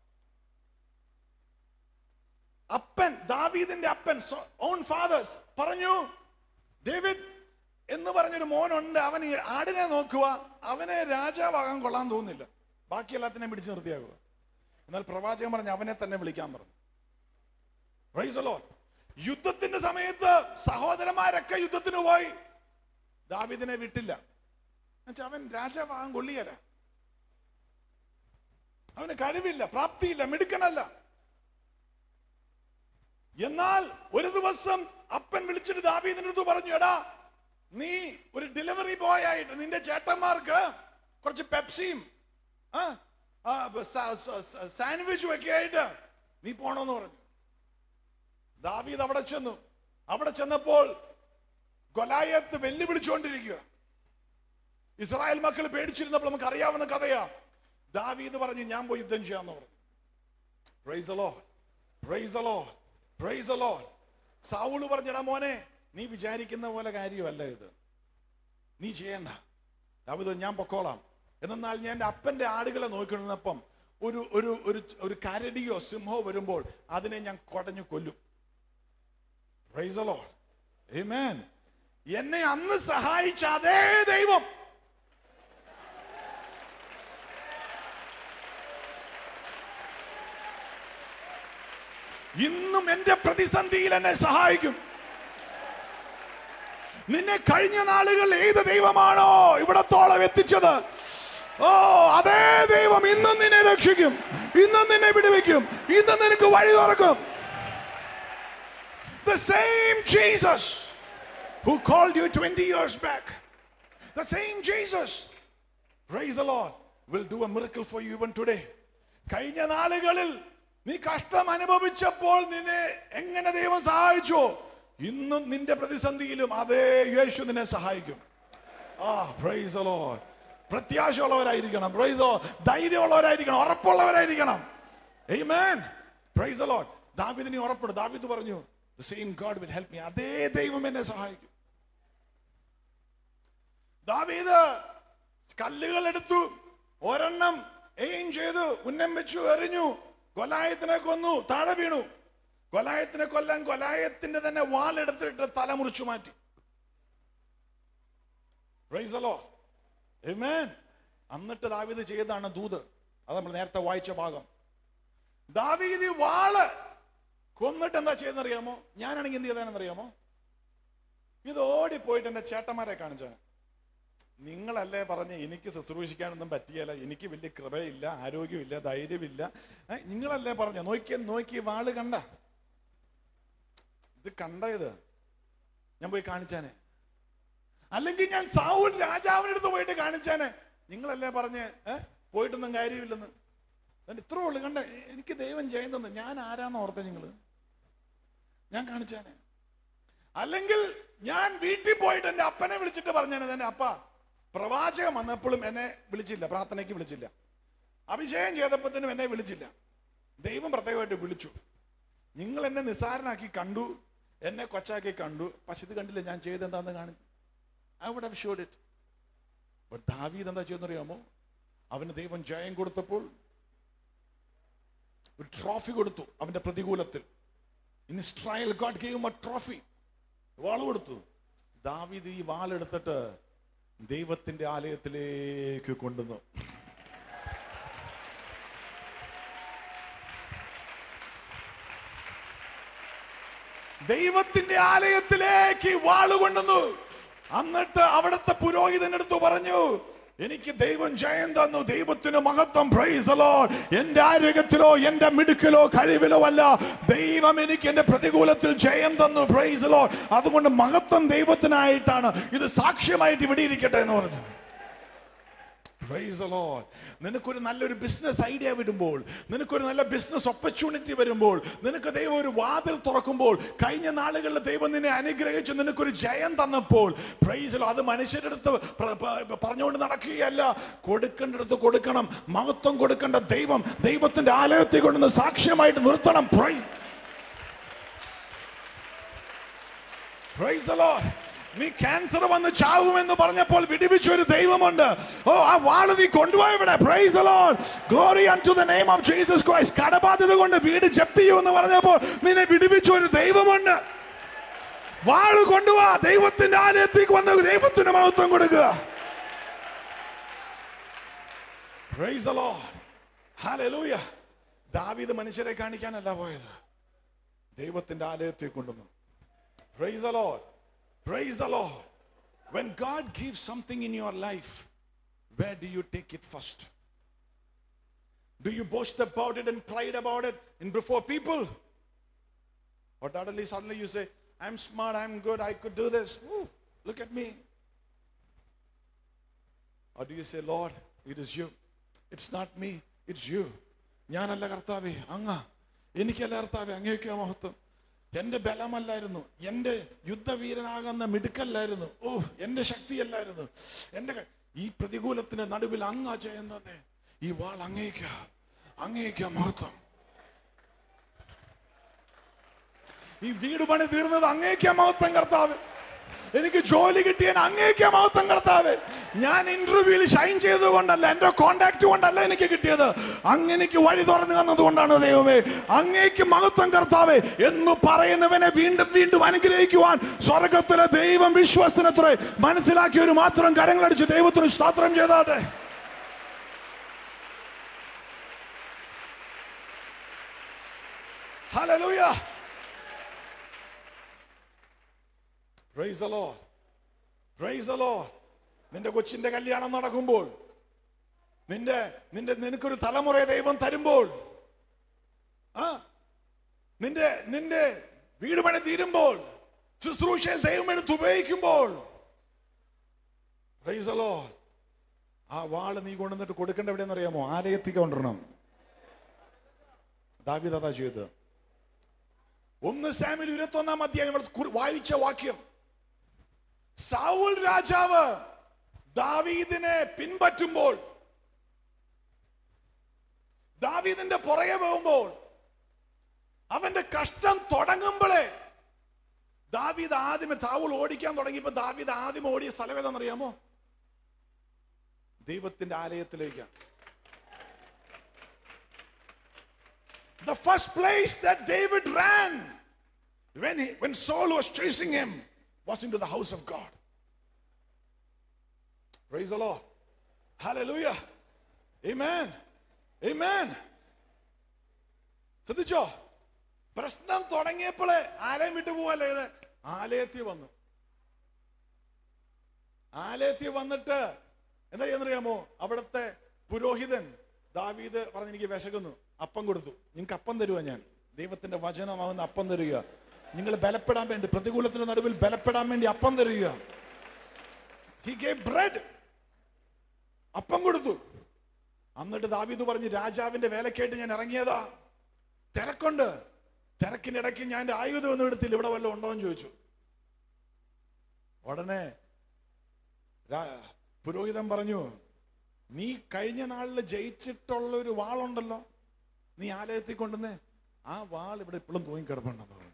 അപ്പൻ ദാവീദിന്റെ അപ്പൻ ഓൺ ഫാദേഴ്സ് പറഞ്ഞു ഡേവിഡ് എന്ന് പറഞ്ഞൊരു മോനുണ്ട് അവൻ ഈ ആടിനെ നോക്കുക അവനെ രാജാവാകാൻ കൊള്ളാൻ തോന്നുന്നില്ല ബാക്കി എല്ലാത്തിനെയും പിടിച്ചു നിർത്തിയാകുക എന്നാൽ പ്രവാചകൻ പറഞ്ഞു അവനെ തന്നെ വിളിക്കാൻ പറഞ്ഞു Praise the Lord. യുദ്ധത്തിന്റെ സമയത്ത് സഹോദരന്മാരൊക്കെ യുദ്ധത്തിന് പോയി ദാവീദിനെ വിട്ടില്ല എന്നുവെച്ചാ അവൻ രാജാവാകാൻ കൊള്ളിയല്ല അവന് കഴിവില്ല പ്രാപ്തിയില്ല മിടുക്കനല്ല എന്നാൽ ഒരു ദിവസം അപ്പൻ വിളിച്ചിട്ട് ദാവീദിന്റെ അടുത്ത് പറഞ്ഞു എടാ നീ ഒരു ഡെലിവറി ബോയ് ആയിട്ട് നിന്റെ ചേട്ടന്മാർക്ക് കുറച്ച് പെപ്സിയും സാൻഡ്വിച്ചും ഒക്കെ ആയിട്ട് നീ പോണോന്ന് പറഞ്ഞു ദാവീദ് അവിടെ ചെന്നു അവിടെ ചെന്നപ്പോൾ ഗൊലായത്ത് വെല്ലുവിളിച്ചുകൊണ്ടിരിക്കുക ഇസ്രായേൽ മക്കൾ പേടിച്ചിരുന്നപ്പോൾ നമുക്ക് അറിയാവുന്ന കഥയാ ദാവീദ് പറഞ്ഞു ഞാൻ പോയി യുദ്ധം ചെയ്യാന്ന് പറഞ്ഞു പ്രൈസ് അലോ പ്രൈസ് അലോ പ്രൈസ് അലോ സാവൂള് പറഞ്ഞടാ മോനെ നീ വിചാരിക്കുന്ന പോലെ കാര്യമല്ല ഇത് നീ ചെയ്യണ്ട ദാവീദ് ഞാൻ പൊക്കോളാം എന്നാൽ ഞാൻ എൻ്റെ അപ്പന്റെ ആടുകളെ നോക്കിക്കൊണ്ടിരുന്നപ്പം ഒരു ഒരു ഒരു ഒരു കരടിയോ സിംഹമോ വരുമ്പോൾ അതിനെ ഞാൻ കൊടഞ്ഞു കൊല്ലും Praise the Lord. Amen. എന്നെ അന്ന് സഹായിച്ച അതേ ദൈവം ഇന്നും എന്റെ പ്രതിസന്ധിയിൽ എന്നെ സഹായിക്കും നിന്നെ കഴിഞ്ഞ നാളുകൾ ഏത് ദൈവമാണോ ഇവിടത്തോളം എത്തിച്ചത് ഓ അതേ ദൈവം ഇന്നും നിന്നെ രക്ഷിക്കും ഇന്നും നിന്നെ വിടുവിക്കും ഇന്നും നിനക്ക് വഴി തുറക്കും The same Jesus who called you 20 years back, the same Jesus, praise the Lord, will do a miracle for you even today. കഴിഞ്ഞ നാളുകളിൽ നീ കഷ്ടം അനുഭവിച്ചപ്പോൾ നിന്നെ എങ്ങനെ ദൈവം സഹായിച്ചോ ഇന്നും നിന്റെ പ്രതിസന്ധിയിലും അതേ യേശു നിന്നെ സഹായിക്കും ആ പ്രൈസ് the Lord. പ്രത്യാശയുള്ളവരായിരിക്കണം പ്രൈസ് ധൈര്യമുള്ളവരായിരിക്കണം ഉറപ്പുള്ളവരായിരിക്കണം Amen. Praise the Lord. ദാവിദിനെ ഉറപ്പുണ്ട് ദാവിദ് പറഞ്ഞു the same God will help me അതേ ദൈവം എന്നെ സഹായിക്കും ദാവീദ് കല്ലുകൾ എടുത്തു ഒരെണ്ണം എയിം ചെയ്തു ഉന്നം വെച്ചു എറിഞ്ഞു കൊലായത്തിനെ കൊന്നു താഴെ വീണു കൊലായത്തിനെ കൊല്ലാൻ കൊലായത്തിന്റെ തന്നെ വാലെടുത്തിട്ട് തല മുറിച്ചു മാറ്റി Praise the Lord. Amen. എന്നിട്ട് ദാവീദ് ചെയ്തതാണ് ദൂത് അത് നമ്മൾ നേരത്തെ വായിച്ച ഭാഗം ദാവീദ് ഈ വാള് കൊന്നിട്ട് എന്താ ചെയ്യുന്നറിയാമോ ഞാനാണെങ്കിൽ എന്ത് ചെയ്താണെന്നറിയാമോ ഇത് ഓടിപ്പോയിട്ട് എന്റെ ചേട്ടന്മാരെ കാണിച്ചാണ് നിങ്ങളല്ലേ പറഞ്ഞ് എനിക്ക് ശുശ്രൂഷിക്കാനൊന്നും പറ്റിയല്ല എനിക്ക് വലിയ കൃപയില്ല ആരോഗ്യമില്ല ധൈര്യമില്ല ഏ, നിങ്ങളല്ലേ പറഞ്ഞ നോക്കി നോക്കി വാള് കണ്ട ഇത് കണ്ട ഇത് ഞാൻ പോയി കാണിച്ചാനെ അല്ലെങ്കിൽ ഞാൻ സാവൂൽ രാജാവിന്റെ അടുത്ത് പോയിട്ട് കാണിച്ചാനെ നിങ്ങളല്ലേ പറഞ്ഞ് ഏ പോയിട്ടൊന്നും കാര്യമില്ലെന്ന് എന്നിട്ട് ഇത്രേ ഉള്ളു കണ്ട എനിക്ക് ദൈവം ചെയ്യുന്നത് ഞാൻ ആരാന്ന് ഓർത്തെ നിങ്ങള് ഞാൻ കാണിച്ചാനെ അല്ലെങ്കിൽ ഞാൻ വീട്ടിൽ പോയിട്ട് എന്റെ അപ്പനെ വിളിച്ചിട്ട് പറഞ്ഞാണ് എന്റെ അപ്പ പ്രവാചകം വന്നപ്പോഴും എന്നെ വിളിച്ചില്ല പ്രാർത്ഥനയ്ക്ക് വിളിച്ചില്ല അഭിഷേകം ചെയ്തപ്പോഴത്തേനും എന്നെ വിളിച്ചില്ല ദൈവം പ്രത്യേകമായിട്ട് വിളിച്ചു നിങ്ങൾ എന്നെ നിസ്സാരനാക്കി കണ്ടു എന്നെ കൊച്ചാക്കി കണ്ടു പക്ഷെ ഇത് കണ്ടില്ല ഞാൻ ചെയ്തെന്താന്ന് കാണിച്ചു I would have showed it but ദാവീദ് എന്താ ചെയ്യുന്നറിയാമോ അവന് ദൈവം ജയം കൊടുത്തപ്പോൾ ഒരു ട്രോഫി കൊടുത്തു അവന്റെ പ്രതികൂലത്തിൽ in Israel God gave a trophy വാൾ കൊടുത്തു ദാവീദ് ഈ വാളെടുത്തിട്ട് ദൈവത്തിന്റെ ആലയത്തിലേക്ക് കൊണ്ടുവന്നു ദൈവത്തിന്റെ ആലയത്തിലേക്ക് വാള് കൊണ്ടുവന്നു എന്നിട്ട് അവിടുത്തെ പുരോഹിതന്റെ അടുത്ത് പറഞ്ഞു എനിക്ക് ദൈവം ജയം തന്നു ദൈവത്തിന് മഹത്വം പ്രൈസ് എന്റെ ആരോഗ്യത്തിലോ എന്റെ മിടുക്കിലോ കഴിവിലോ അല്ല ദൈവം എനിക്ക് എന്റെ പ്രതികൂലത്തിൽ ജയം തന്നു പ്രൈസ് അതുകൊണ്ട് മഹത്വം ദൈവത്തിനായിട്ടാണ് ഇത് സാക്ഷ്യമായിട്ട് ഇവിടെ ഇരിക്കട്ടെ എന്ന് പറഞ്ഞു Praise the Lord. നിനക്കൊരു നല്ലൊരു ബിസിനസ് ഐഡിയ വരുമ്പോൾ നിനക്കൊരു നല്ല ബിസിനസ് ഓപ്പർച്യൂണിറ്റി വരുമ്പോൾ നിനക്ക് ദൈവം ഒരു വാതിൽ തുറക്കുമ്പോൾ കഴിഞ്ഞ നാളുകളിൽ ദൈവം നിന്നെ അനുഗ്രഹിച്ചു നിനക്കൊരു ജയം തന്നപ്പോൾ പ്രൈസ് അത് മനുഷ്യരുടെ അടുത്ത് പ്ര- പ- പറഞ്ഞുകൊണ്ട് നടക്കുകയല്ല കൊടുക്കേണ്ടടുത്ത് കൊടുക്കണം മഹത്വം കൊടുക്കേണ്ട ദൈവം ദൈവത്തിന്റെ ആലയത്തിൽ കൊണ്ടുവന്ന് സാക്ഷ്യമായിട്ട് നിർത്തണം പ്രൈസ് പ്രൈസ് the Lord. നീ ക്യാൻസർ വന്ന് ചാവുമെന്ന് പറഞ്ഞപ്പോൾ വിടിവിച്ച ഒരു ദൈവമുണ്ട് ഓ ആ വാള് നീ കൊണ്ടുപോയി ഇവിടെ praise glory to the name of Jesus Christ കടബാധ്യത കൊണ്ട് വീട് ജപ്തി ചെയ്യുമെന്ന് പറഞ്ഞപ്പോൾ നിന്നെ വിടിവിച്ച ഒരു ദൈവമുണ്ട് വാള് കൊണ്ടുപോവാ ദൈവത്തിന്റെ ആലയത്തേക്ക് വന്ന് ദൈവത്തിന് മഹത്വം കൊടുക്കുക Praise the Lord. Hallelujah. ദാവീദ് മനുഷ്യരെ കാണിക്കാനല്ല പോയത് ദൈവത്തിന്റെ ആലയത്തിൽ കൊണ്ടുവന്നു Praise the Lord. Praise the Lord. When God gives something in your life, where do you take it first? Do you boast about it and pride about it in before people? Or suddenly, suddenly you say, I'm smart, I'm good, I could do this. Ooh, look at me. Or do you say, Lord, it is you. It's not me, it's you. ഞാനല്ല കർത്താവേ അങ്ങ എനിക്കല്ല കർത്താവേ അങ്ങേക്ക് മഹത്വം എന്റെ ബലമല്ലായിരുന്നു എന്റെ യുദ്ധവീരനാകുന്ന മിടുക്കല്ലായിരുന്നു ഓ എന്റെ ശക്തിയല്ലായിരുന്നു എന്റെ ക- ഈ പ്രതികൂലത്തിന് നടുവിൽ അങ്ങ ചെയ്യുന്നത് ഈ വാൾ അങ്ങേക്ക അങ്ങേക്ക മഹത്വം ഈ വീട് പണി തീർന്നത് അങ്ങേക്ക മഹത്വം കർത്താവ് എനിക്ക് ജോലി കിട്ടിയ അങ്ങേക്ക മഹത്വം കർത്താവ് ഞാൻ ഇന്റർവ്യൂവിൽ ഷൈൻ ചെയ്തുകൊണ്ടല്ല എന്റെ കോണ്ടാക്ട് കൊണ്ടല്ല എനിക്ക് കിട്ടിയത് അങ്ങനെക്ക് വഴി തുറന്നു തന്നത് കൊണ്ടാണ് ദൈവമേ അങ്ങേക്ക് മഹത്വം കർത്താവേ എന്ന് പറയുന്നവനെ വീണ്ടും വീണ്ടും അനുഗ്രഹിക്കുവാൻ സ്വർഗത്തിലെ ദൈവം വിശ്വസ്തനത്ര മനസ്സിലാക്കിയവര് മാത്രം കരങ്ങളടിച്ച് ദൈവത്തിന് സ്തോത്രം ചെയ്താട്ടെ Hallelujah. Praise the Lord. Praise the Lord. നിന്റെ കൊച്ചിന്റെ കല്യാണം നടക്കുമ്പോൾ നിന്റെ നിന്റെ നിനക്കൊരു തലമുറയെ ദൈവം തരുമ്പോൾ ആ നിന്റെ നിന്റെ വീട് പണി തീരുമ്പോൾ ശുശ്രൂഷയിൽ ദൈവം എടുത്ത് ഉപയോഗിക്കുമ്പോൾ Praise the Lord. ആ വാള് നീ കൊണ്ടുവന്നിട്ട് കൊടുക്കേണ്ട എവിടെയെന്ന് അറിയാമോ ആലയത്തിൽ കൊണ്ടുവരണം ദാവിദ് അതാ ചെയ്തത് ഒന്ന് സാമിൽ ഇരുപത്തി ഒന്നാം അധ്യായം നമ്മൾ കുറി- വായിച്ച വാക്യം സാവുൽ രാജാവ് ദാവീദിനെ പിൻപറ്റുമ്പോൾ ദാവീദിന്റെ പുറകെ പോകുമ്പോൾ അവന്റെ കഷ്ടം തുടങ്ങുമ്പോഴേ ദാവീദ് ആദ്യമേ താവൂൾ ഓടിക്കാൻ തുടങ്ങിയപ്പോ ദാവീദ് ആദ്യം ഓടിയ സ്ഥലം ഏതാണെന്നറിയാമോ ദൈവത്തിന്റെ ആലയത്തിലേക്ക് The first place that David ran when, he, when Saul was chasing him was into the house of God. Praise the Lord. Hallelujah. Amen. Amen. ശ്രദ്ധിച്ചോ പ്രശ്നം തുടങ്ങിയപ്പോഴേ ആലയം വിട്ടു പോവല്ലേ ഇത് ആലയത്തിൽ വന്നു ആലയത്തിൽ വന്നിട്ട് എന്താ ചെയ്യുന്നറിയാമോ അവിടുത്തെ പുരോഹിതൻ ദാവീദ് പറഞ്ഞ് എനിക്ക് വിശക്കുന്നു അപ്പം കൊടുത്തു നിങ്ങൾക്ക് അപ്പം തരുക ഞാൻ ദൈവത്തിന്റെ വചനമാവുന്ന അപ്പം തരിക നിങ്ങൾ ബലപ്പെടാൻ വേണ്ടി പ്രതികൂലത്തിന്റെ നടുവിൽ ബലപ്പെടാൻ വേണ്ടി അപ്പം തരിക ഹി ഗേവ് ബ്രെഡ് അപ്പം കൊടുത്തു എന്നിട്ട് ദാവീദ് പറഞ്ഞ് രാജാവിന്റെ വേലക്കായിട്ട് ഞാൻ ഇറങ്ങിയതാ തിരക്കുണ്ട് തിരക്കിനിടയ്ക്ക് ഞാൻ എന്റെ ആയുധം ഒന്നും എടുത്തില്ല ഇവിടെ വല്ലതും ഉണ്ടോ എന്ന് ചോദിച്ചു ഉടനെ രാ- പുരോഹിതൻ പറഞ്ഞു നീ കഴിഞ്ഞ നാളിൽ ജയിച്ചിട്ടുള്ള ഒരു വാളുണ്ടല്ലോ നീ ആലയത്തിൽ കൊണ്ടുവന്നേ ആ വാൾ ഇവിടെ ഇപ്പോഴും തൂങ്ങിക്കിടപ്പുണ്ടെന്ന് പറഞ്ഞു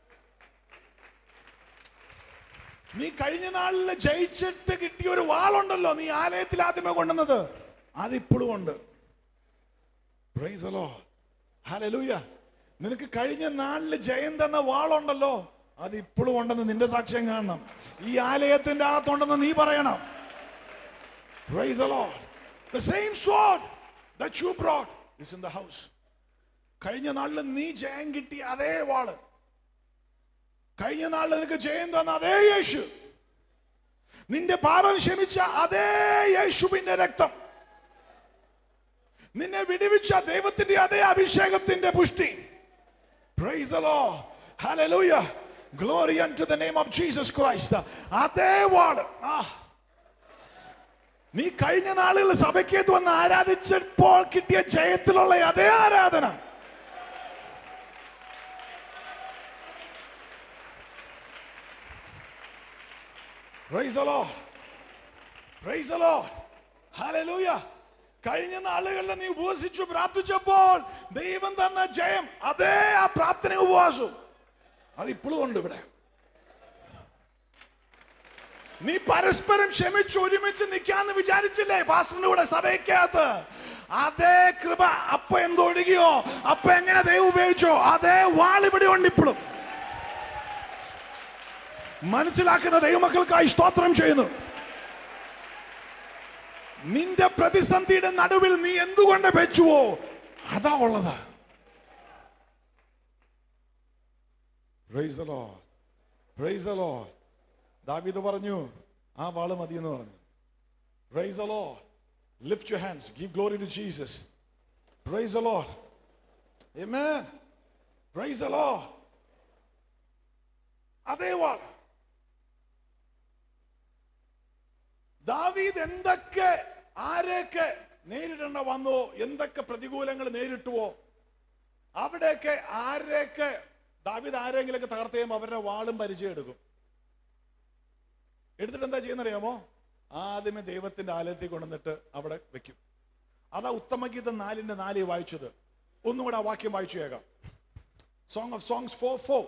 നീ കഴിഞ്ഞ നാളിൽ ജയിച്ചിട്ട് കിട്ടിയ ഒരു വാളുണ്ടല്ലോ നീ ആലയത്തിൽ ആദ്യമേ കൊണ്ടുവന്നത് അതിപ്പോഴും ഉണ്ട് Praise the Lord. Hallelujah. നിനക്ക് കഴിഞ്ഞ നാളിൽ ജയം തന്ന വാളുണ്ടല്ലോ അത് ഇപ്പോഴും ഉണ്ടെന്ന് നിന്റെ സാക്ഷ്യം കാണണം ഈ ആലയത്തിന്റെ അകത്തുണ്ടെന്ന് നീ പറയണം Praise the Lord. The same sword that you brought is in the house. കഴിഞ്ഞ നാളിൽ നീ ജയം കിട്ടിയ അതേ വാള് കഴിഞ്ഞ നാളിൽ നിനക്ക് ജയം തന്ന അതേ യേശു നിന്റെ പാപം ക്ഷമിച്ച അതേ യേശുവിന്റെ രക്തം നിന്നെ വിടുവിച്ച ദൈവത്തിന്റെ അതേ അഭിഷേകത്തിന്റെ പുഷ്ടി Praise the Lord. Hallelujah. Glory unto the name of Jesus Christ. അതേ വാള് ആ നീ കഴിഞ്ഞ നാളുകളിൽ സഭയ്ക്കകത്ത് വന്ന് ആരാധിച്ചപ്പോൾ കിട്ടിയ ജയത്തിലുള്ള അതേ ആരാധന Praise the Lord. Praise the Lord. Hallelujah. കഴിഞ്ഞ നാളുകളിൽ നീ ഉപവസിച്ചു പ്രാർത്ഥിച്ചപ്പോൾ ദൈവം തന്ന ജയം അതേ ആ പ്രാർത്ഥന ഉപവാസവും അത് ഇപ്പോഴും ഉണ്ട് ഇവിടെ നീ പരസ്പരം ക്ഷമിച്ച് ഒരുമിച്ച് നിൽക്കാന്ന് വിചാരിച്ചില്ലേ പാസ്റ്ററിന്റെ കൂടെ സഭയ്ക്കകത്ത് അതേ കൃപ അപ്പ എന്തൊഴുകിയോ അപ്പ എങ്ങനെ ദൈവം ഉപയോഗിച്ചോ അതേ വാളിവിടെ ഉണ്ട് ഇപ്പോഴും മനസ്സിലാക്കുന്ന ദൈവമക്കൾക്കായി സ്തോത്രം ചെയ്യുന്നു നിന്റെ പ്രതിസന്ധിയുടെ നടുവിൽ നീ എന്തുകൊണ്ട് വെച്ചുവോ അതാ ഉള്ളത് Praise the Lord. Praise the Lord. ദാവീദ് പറഞ്ഞു ആ വാള് മതി എന്ന് പറഞ്ഞു Praise the Lord. Lift your hands. Give glory to Jesus. Praise the Lord. Amen. Praise the Lord. അതേ വാൾ ദാവീദ് എന്തൊക്കെ ആരെയൊക്കെ നേരിടേണ്ട വന്നോ എന്തൊക്കെ പ്രതികൂലങ്ങൾ നേരിട്ടുവോ അവിടെയൊക്കെ ആരെയൊക്കെ ദാവീദ് ആരെങ്കിലൊക്കെ തകർത്ത് ചെയ്യുമ്പോൾ അവരുടെ വാളും പരിചയം എടുക്കും എടുത്തിട്ട് എന്താ ചെയ്യുന്നറിയാമോ ആദ്യമേ ദൈവത്തിന്റെ ആലയത്തിൽ കൊണ്ടുവന്നിട്ട് അവിടെ വെക്കും അതാ ഉത്തമഗീതം നാലിന്റെ നാല് വായിച്ചത് ഒന്നുകൂടെ ആ വാക്യം വായിച്ചു കേൾക്കാം song of songs four four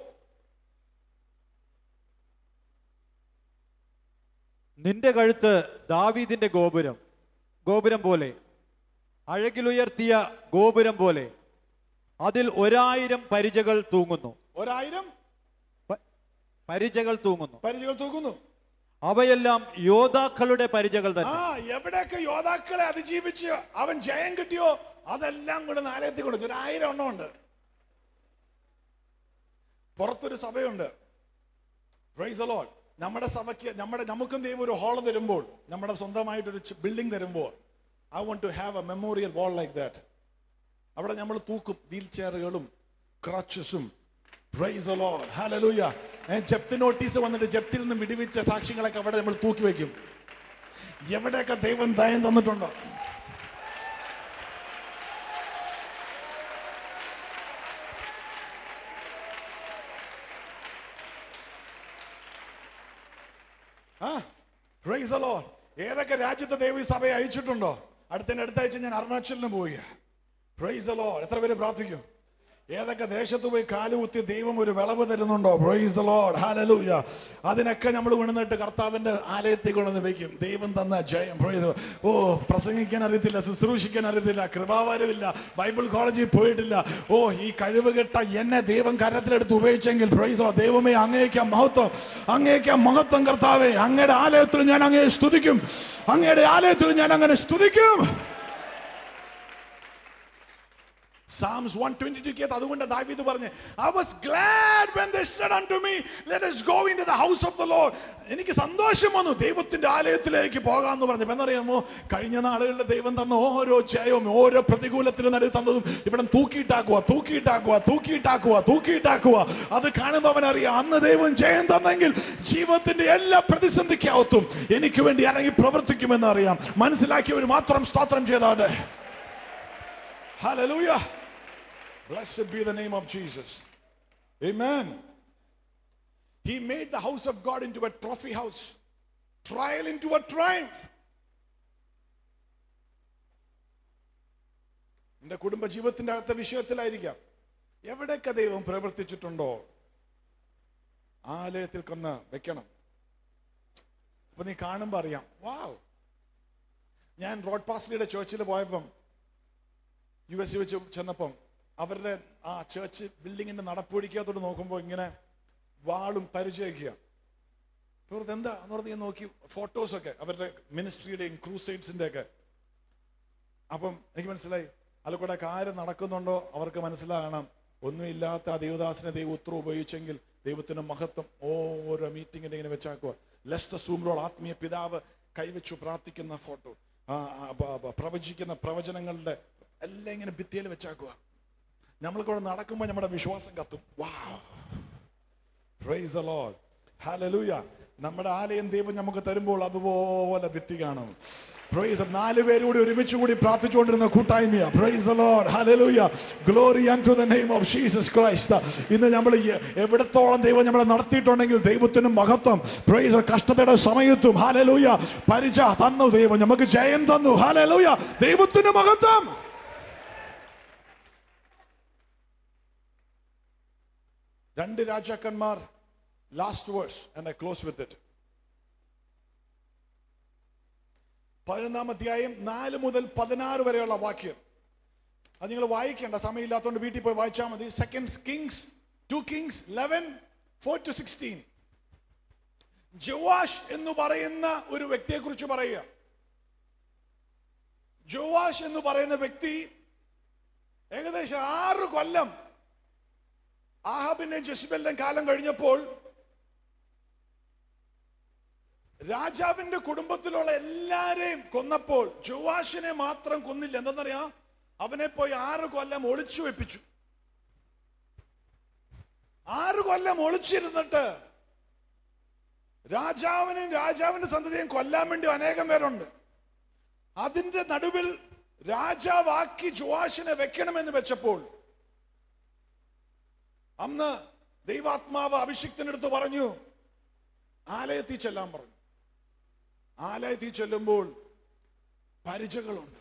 നിന്റെ കഴുത്ത് ദാവീദിന്റെ ഗോപുരം ഗോപുരം പോലെ അഴകിലുയർത്തിയ ഗോപുരം പോലെ അതിൽ ഒരായിരം പരിചകൾ തൂങ്ങുന്നു ഒരായിരം പ- പരിചകൾ തൂങ്ങുന്നു പരിചകൾ തൂക്കുന്നു അവയെല്ലാം യോദ്ധാക്കളുടെ പരിചകൾ ആ തന്നെ എവിടെയൊക്കെ യോദ്ധാക്കളെ അതിജീവിച്ച് അവൻ ജയം കിട്ടിയോ അതെല്ലാം കൂടെ നാലയത്തിൽ കൊടുത്തു ഒരു ആയിരം എണ്ണം ഉണ്ട് പുറത്തൊരു സഭയുണ്ട് പ്രൈസ് അലോട്ട് നമ്മുടെ സഭയ്ക്ക് നമ്മുടെ നമുക്കും ദൈവം ഒരു ഹാൾ തരുമ്പോൾ നമ്മുടെ സ്വന്തമായിട്ടൊരു ബിൽഡിംഗ് തരുമ്പോൾ I want to have a memorial wall like that അവിടെ നമ്മൾ തൂക്കും വീൽ ചെയറുകളും ക്രച്ചസും പ്രൈസ് അലോട്ട് ഹാലലൂയ ജപ്തി നോട്ടീസ് വന്നിട്ട് ജപ്തിയിൽ നിന്ന് വിടുവിച്ച സാക്ഷ്യങ്ങളൊക്കെ അവിടെ നമ്മൾ തൂക്കി വെക്കും എവിടെയൊക്കെ ദൈവം ദയം തന്നിട്ടുണ്ടോ ആ പ്രൈസ് the Lord. ഏതൊക്കെ രാജ്യത്തെ ദൈവ ഈ സഭയെ അയച്ചിട്ടുണ്ടോ അടുത്തതിന് അടുത്ത ആഴ്ച ഞാൻ അരുണാചലിന് പോവുക പ്രൈസ് the Lord. എത്ര പേര് പ്രാർത്ഥിക്കും ഏതൊക്കെ ദേശത്ത് പോയി കാലുകുത്തി ദൈവം ഒരു വിളവ് തരുന്നുണ്ടോ പ്രൈസ് ദ ലോർഡ് ഹല്ലേലൂയ അതിനൊക്കെ നമ്മൾ വീണിട്ട് കർത്താവിന്റെ ആലയത്തിൽ കൊണ്ടുവന്ന് വെക്കും ദൈവം തന്ന ജയം പ്രൈസ് ഓ പ്രസംഗിക്കാൻ അറിയത്തില്ല ശുശ്രൂഷിക്കാൻ അറിയത്തില്ല കൃപാവരമില്ല ബൈബിൾ കോളേജിൽ പോയിട്ടില്ല ഓ ഈ കഴിവ് കെട്ട എന്നെ ദൈവം കരത്തിലെടുത്ത് ഉപയോഗിച്ചെങ്കിൽ പ്രൈസ് ദൈവമേ അങ്ങേക്കാം മഹത്വം അങ്ങേക്കാം മഹത്വം കർത്താവേ അങ്ങയുടെ ആലയത്തിൽ ഞാൻ അങ്ങേ സ്തുതിക്കും അങ്ങയുടെ ആലയത്തിൽ ഞാൻ അങ്ങനെ സ്തുതിക്കും Psalms 122 കേട്ട് അതുകൊണ്ട് ദാവീദ് പറഞ്ഞു I was glad when they said unto me let us go into the house of the Lord എനിക്ക് സന്തോഷം വന്നു ദൈവത്തിന്റെ ആലയത്തിലേക്ക് പോകാമെന്ന് പറഞ്ഞു എന്നറിയാമോ കഴിഞ്ഞ നാളുകളിൽ ദൈവം തന്ന ഓരോ ജയവും ഓരോ പ്രതികൂലത്തിലും നടുവ് തന്നതും ഇവിടെ തൂക്കിയിട്ടാക്കുക തൂക്കിയിട്ടാക്കുക തൂക്കിയിട്ടാക്കുക തൂക്കിയിട്ടാക്കുക അത് കാണുമ്പോൾ അവൻ അറിയാം അന്ന് ദൈവം ജയം തന്നെങ്കിൽ ജീവിതത്തിന്റെ എല്ലാ പ്രതിസന്ധിക്കകത്തും എനിക്ക് വേണ്ടി ഇറങ്ങി പ്രവർത്തിക്കുമെന്ന് അറിയാം മനസ്സിലാക്കിയവർ മാത്രം സ്തോത്രം ചെയ്താട്ടെ Hallelujah. Blessed be the name of Jesus. Amen. He made the house of God into a trophy house, trial into a triumph. നിന്റെ കുടുംബ ജീവിതത്തിന്റെ അകത്തെ വിഷയത്തിലായിരിക്കാം എവിടെയൊക്കെ ദൈവം പ്രവർത്തിച്ചിട്ടുണ്ടോ ആലയത്തിൽ കൊന്ന് വെക്കണം അപ്പൊ നീ കാണുമ്പോ അറിയാം വാവ് ഞാൻ റോഡ് പാസ്ലിയുടെ ചേർച്ചിൽ പോയപ്പം യു എസ് വെച്ച് ചെന്നപ്പം അവരുടെ ആ ചേർച്ച് ബിൽഡിങ്ങിന്റെ നടപ്പൊഴിക്കകത്തോട്ട് നോക്കുമ്പോൾ ഇങ്ങനെ വാളും പരിചയിക്കുക ഇവർക്ക് എന്താ എന്ന് പറഞ്ഞ് ഞാൻ നോക്കി ഫോട്ടോസ് ഒക്കെ അവരുടെ മിനിസ്ട്രിയുടെയും ക്രൂസൈഡ്സിന്റെ ഒക്കെ അപ്പം എനിക്ക് മനസ്സിലായി അതിൽ കൂടെ കാര്യം നടക്കുന്നുണ്ടോ അവർക്ക് മനസ്സിലാകണം ഒന്നുമില്ലാത്ത ആ ദേവദാസിനെ ദൈവം ഉത്തരം ഉപയോഗിച്ചെങ്കിൽ ദൈവത്തിന്റെ മഹത്വം ഓരോ മീറ്റിങ്ങിന്റെ ഇങ്ങനെ വെച്ചാക്കുക ലെസ്റ്റർ സൂമ്രോൾ ആത്മീയ പിതാവ് കൈവച്ചു പ്രാർത്ഥിക്കുന്ന ഫോട്ടോ ആ, ആ, പ- പ- പ്രവചിക്കുന്ന പ്രവചനങ്ങളുടെ എല്ലാം ഇങ്ങനെ ഭിത്തിയിൽ വെച്ചാക്കുക നമ്മൾക്കൂടെ നടക്കുമ്പോൾ നമ്മുടെ വിശ്വാസം കത്തും വാ പ്രൈസ് the Lord. Hallelujah. നമ്മുടെ ആലയം ദൈവം നമുക്ക് തരുമ്പോൾ അതുപോലെ ഭിത്തി കാണും പ്രൈസ് നാല് പേര് കൂടി ഒരുമിച്ച് കൂടി പ്രാർത്ഥിച്ചുകൊണ്ടിരുന്ന കൂട്ടായ്മയാ praise lord hallelujah glory to the name of Jesus Christ ഇന്ന് നമ്മൾ എവിടത്തോളം ദൈവം നമ്മളെ നടത്തിയിട്ടുണ്ടെങ്കിൽ ദൈവത്തിന് മഹത്വം പ്രൈസ് കഷ്ടതയുടെ സമയത്തും ഹല്ലേലൂയ പരിച തന്നു ദൈവം നമുക്ക് ജയം തന്നു ഹല്ലേലൂയ ദൈവത്തിന് മഹത്വം രണ്ട് രാജാക്കന്മാർ last verse and I close with it പതിനൊന്നാം അധ്യായം നാല് മുതൽ പതിനാറ് വരെയുള്ള വാക്യം അത് നിങ്ങൾ വായിക്കേണ്ട സമയമില്ലാത്തതുകൊണ്ട് വീട്ടിൽ പോയി വായിച്ചാൽ മതി second kings two kings eleven four to sixteen Joash എന്ന് പറയുന്ന ഒരു വ്യക്തിയെ കുറിച്ച് പറയുക ജോവാഷ് എന്ന് പറയുന്ന വ്യക്തി ഏകദേശം ആറ് കൊല്ലം ആഹാബിന്റെ ജസ്ബലിന്റെ കാലം കഴിഞ്ഞപ്പോൾ രാജാവിന്റെ കുടുംബത്തിലുള്ള എല്ലാരെയും കൊന്നപ്പോൾ ജോവാഷിനെ മാത്രം കൊന്നില്ല എന്തെന്നറിയാം അവനെ പോയി ആറ് കൊല്ലം ഒളിച്ചു വെപ്പിച്ചു ആറ് കൊല്ലം ഒളിച്ചിരുന്നിട്ട് രാജാവിനെയും രാജാവിന്റെ സന്തതിയും കൊല്ലാൻ വേണ്ടി അനേകം പേരുണ്ട് അതിന്റെ നടുവിൽ രാജാവാക്കി ജോവാഷിനെ വെക്കണമെന്ന് വെച്ചപ്പോൾ അന്ന് ദൈവാത്മാവ് അഭിഷിക്തനെടുത്ത് പറഞ്ഞു ആലയത്തിൽ ചെല്ലാൻ പറഞ്ഞു ആലയത്തിൽ ചെല്ലുമ്പോൾ പരിചകളുണ്ട്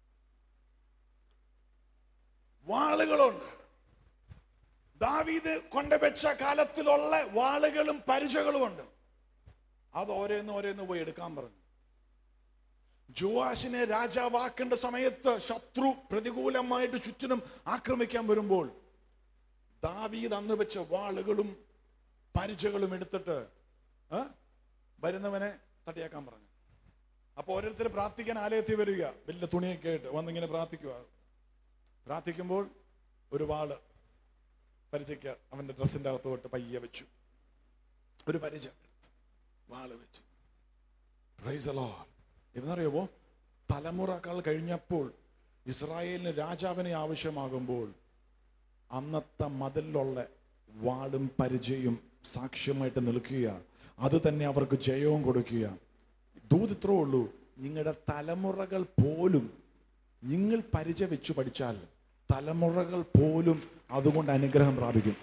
വാളുകളുണ്ട് ദാവീദ് കൊണ്ടുവച്ച കാലത്തിലുള്ള വാളുകളും പരിചകളും ഉണ്ട് അത് ഓരോന്ന് ഓരോന്ന് പോയി എടുക്കാൻ പറഞ്ഞു ജോവാഷിനെ രാജാവാക്കേണ്ട സമയത്ത് ശത്രു പ്രതികൂലമായിട്ട് ചുറ്റിനും ആക്രമിക്കാൻ വരുമ്പോൾ ദാവീദ് അന്ന് വെച്ച വാളുകളും പരിചകളും എടുത്തിട്ട് ആ, വരുന്നവനെ തട്ടിയാക്കാൻ പറഞ്ഞു അപ്പൊ ഓരോരുത്തർ പ്രാർത്ഥിക്കാൻ ആലയത്തിൽ വരിക വലിയ തുണിയൊക്കെ ആയിട്ട് വന്നിങ്ങനെ പ്രാർത്ഥിക്കുക പ്രാർത്ഥിക്കുമ്പോൾ ഒരു വാള് പരിചയ്ക്ക് അവന്റെ ഡ്രസ്സിന്റെ അകത്തോട്ട് പയ്യെ വെച്ചു ഒരു പരിച വാള് വെച്ചു പ്രൈസ് എന്നറിയാമോ തലമുറകൾ കഴിഞ്ഞപ്പോൾ ഇസ്രായേലിന് രാജാവിനെ ആവശ്യമാകുമ്പോൾ അന്നത്തെ മതിലുള്ള വാളും പരിചയം സാക്ഷ്യമായിട്ട് നിൽക്കുക അത് തന്നെ അവർക്ക് ജയവും കൊടുക്കുക ദൂത് ഇത്രേ ഉള്ളൂ നിങ്ങളുടെ തലമുറകൾ പോലും നിങ്ങൾ പരിചയ വെച്ചു പഠിച്ചാൽ തലമുറകൾ പോലും അതുകൊണ്ട് അനുഗ്രഹം പ്രാപിക്കും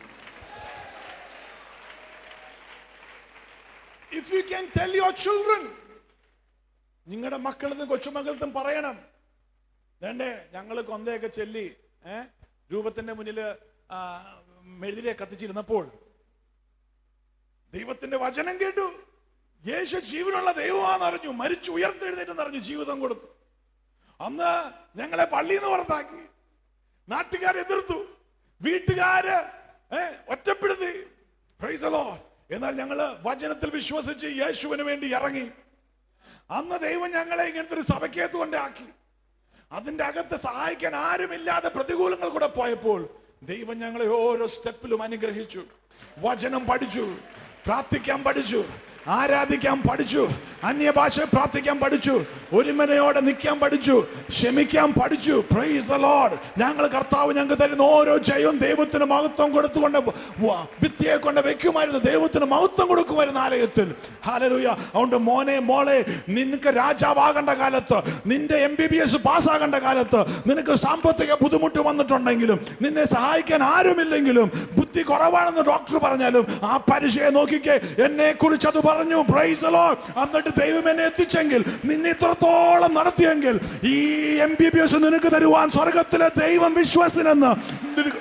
if you can tell your children നിങ്ങളുടെ മക്കളതും കൊച്ചുമക്കളത്തും പറയണം വേണ്ടേ ഞങ്ങൾ കൊന്തയൊക്കെ ചെല്ലി ഏ രൂപത്തിന്റെ മുന്നിൽ ആ, മെഴുതിരെ കത്തിച്ചിരുന്നപ്പോൾ ദൈവത്തിന്റെ വചനം കേട്ടു യേശു ജീവനുള്ള ദൈവമാണെന്ന് അറിഞ്ഞു മരിച്ചു ഉയർത്തെഴുന്നേറ്റെന്ന് അറിഞ്ഞു ജീവിതം കൊടുത്തു അന്ന് ഞങ്ങളെ പള്ളിയിൽ നിന്ന് പുറത്താക്കി നാട്ടുകാർ എതിർത്തു വീട്ടുകാര് ഏ, ഒറ്റപ്പെടുത്തി Praise the Lord. എന്നാൽ ഞങ്ങള് വചനത്തിൽ വിശ്വസിച്ച് യേശുവിന് വേണ്ടി ഇറങ്ങി അന്ന് ദൈവം ഞങ്ങളെ ഇങ്ങനത്തെ ഒരു സഭയ്ക്കകത്ത് കൊണ്ടാക്കി അതിന്റെ അകത്ത് സഹായിക്കാൻ ആരുമില്ലാതെ പ്രതികൂലങ്ങൾ കൂടെ പോയപ്പോൾ ദൈവം ഞങ്ങളെ ഓരോ സ്റ്റെപ്പിലും അനുഗ്രഹിച്ചു വചനം പഠിച്ചു പ്രാർത്ഥിക്കാൻ പഠിച്ചു ആരാധിക്കാൻ പഠിച്ചു അന്യഭാഷ പ്രാർത്ഥിക്കാൻ പഠിച്ചു ഒരുമനയോടെ നിൽക്കാൻ പഠിച്ചു ക്ഷമിക്കാൻ പഠിച്ചു പ്രൈസ് ദ ലോർഡ് ഞങ്ങൾ കർത്താവ് ഞങ്ങൾക്ക് തരുന്ന ഓരോ ജയവും ദൈവത്തിന് മഹത്വം കൊടുത്തുകൊണ്ട് വ- ഭിത്തിയെ കൊണ്ട് വെക്കുമായിരുന്നു ദൈവത്തിന് മഹത്വം കൊടുക്കുമായിരുന്നു ആലയത്തിൽ ഹാലലൂയ അതുകൊണ്ട് മോനെ മോളെ നിനക്ക് രാജാവാകേണ്ട കാലത്ത് നിന്റെ എം ബി ബി എസ് പാസ്സാകേണ്ട കാലത്ത് നിനക്ക് സാമ്പത്തിക ബുദ്ധിമുട്ട് വന്നിട്ടുണ്ടെങ്കിലും നിന്നെ സഹായിക്കാൻ ആരുമില്ലെങ്കിലും ബുദ്ധി കുറവാണെന്ന് ഡോക്ടർ പറഞ്ഞാലും ആ പരീക്ഷയെ നോക്കിക്കേ എന്നെ കുറിച്ച് അത് പറഞ്ഞു പ്രൈസ് എന്നിട്ട് ദൈവം എന്നെ എത്തിച്ചെങ്കിൽ നിന്നെ ഇത്രത്തോളം നടത്തിയെങ്കിൽ ഈ എം ബി ബി എസ് നിനക്ക് തരുവാൻ സ്വർഗത്തിലെ ദൈവം വിശ്വസനെന്ന് നിനക്ക്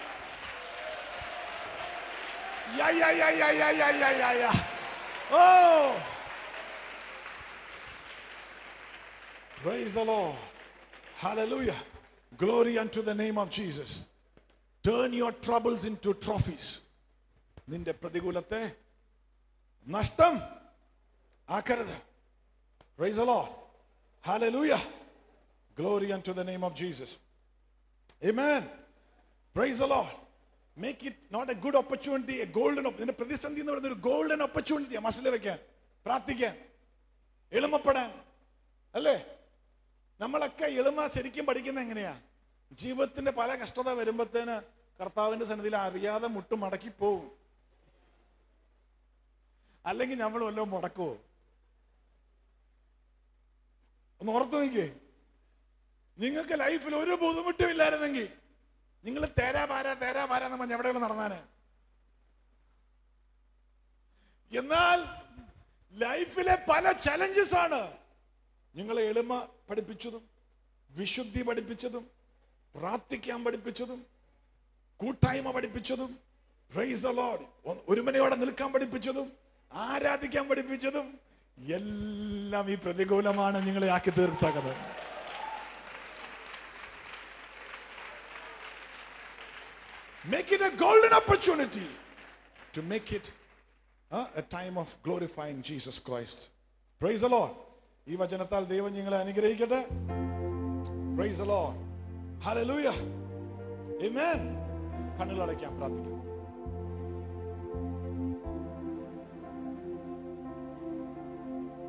യാ, യാ, യാ, യാ, യാ, യാ, യാ, യാ, യാ. ഓ Praise the Lord. Hallelujah. Glory unto the name of Jesus. Turn your troubles into trophies. നിന്റെ പ്രതികൂലത്തെ നഷ്ടം ആക്കരുത് Praise the Lord. Hallelujah. Glory unto the name of Jesus. Amen. Praise the Lord. Make it not a good opportunity, a golden op- നിന്റെ പ്രതിസന്ധി എന്ന് പറയുന്ന ഒരു golden opportunity muscle വെക്കാൻ പ്രാർത്ഥിക്കാൻ എളുമപ്പെടാൻ അല്ലേ നമ്മളൊക്കെ എളുമ ശരിക്കും പഠിക്കുന്ന എങ്ങനെയാ ജീവിതത്തിന്റെ പല കഷ്ടത വരുമ്പത്തേന് കർത്താവിന്റെ സന്നിധിയിൽ അറിയാതെ മുട്ട് മടക്കി പോവും അല്ലെങ്കിൽ നമ്മൾ വല്ലതും മുടക്കുവോ ഒന്ന് ഓർത്തു നോക്കിയേ നിങ്ങൾക്ക് ലൈഫിൽ ഒരു ബുദ്ധിമുട്ടും ഇല്ലായിരുന്നെങ്കിൽ നിങ്ങൾ തേരാ പാര തേരാ പാര എന്ന് പറഞ്ഞ് എവിടെയുള്ള നടന്നാന് എന്നാൽ ലൈഫിലെ പല ചലഞ്ചസ് ആണ് നിങ്ങളെ എളിമ പഠിപ്പിച്ചതും വിശുദ്ധി പഠിപ്പിച്ചതും പ്രാർത്ഥിക്കാൻ പഠിപ്പിച്ചതും കൂട്ടായ്മ പഠിപ്പിച്ചതും പ്രൈസ് ലോഡ് ഒരുമനയോടെ നിൽക്കാൻ പഠിപ്പിച്ചതും ആരാധിക്കാൻ പഠിപ്പിച്ചതും എല്ലാം ഈ പ്രതികൂലമാണ് നിങ്ങളെ ആക്കി തീർത്തത് Make it a golden opportunity to make it uh, a time of glorifying Jesus Christ. Praise the Lord. ഈ വചനത്താൽ ദൈവം നിങ്ങളെ അനുഗ്രഹിക്കട്ടെ praise the Lord. Hallelujah. Amen. കണ്ണുകളടയ്ക്കാൻ പ്രാർത്ഥിക്കും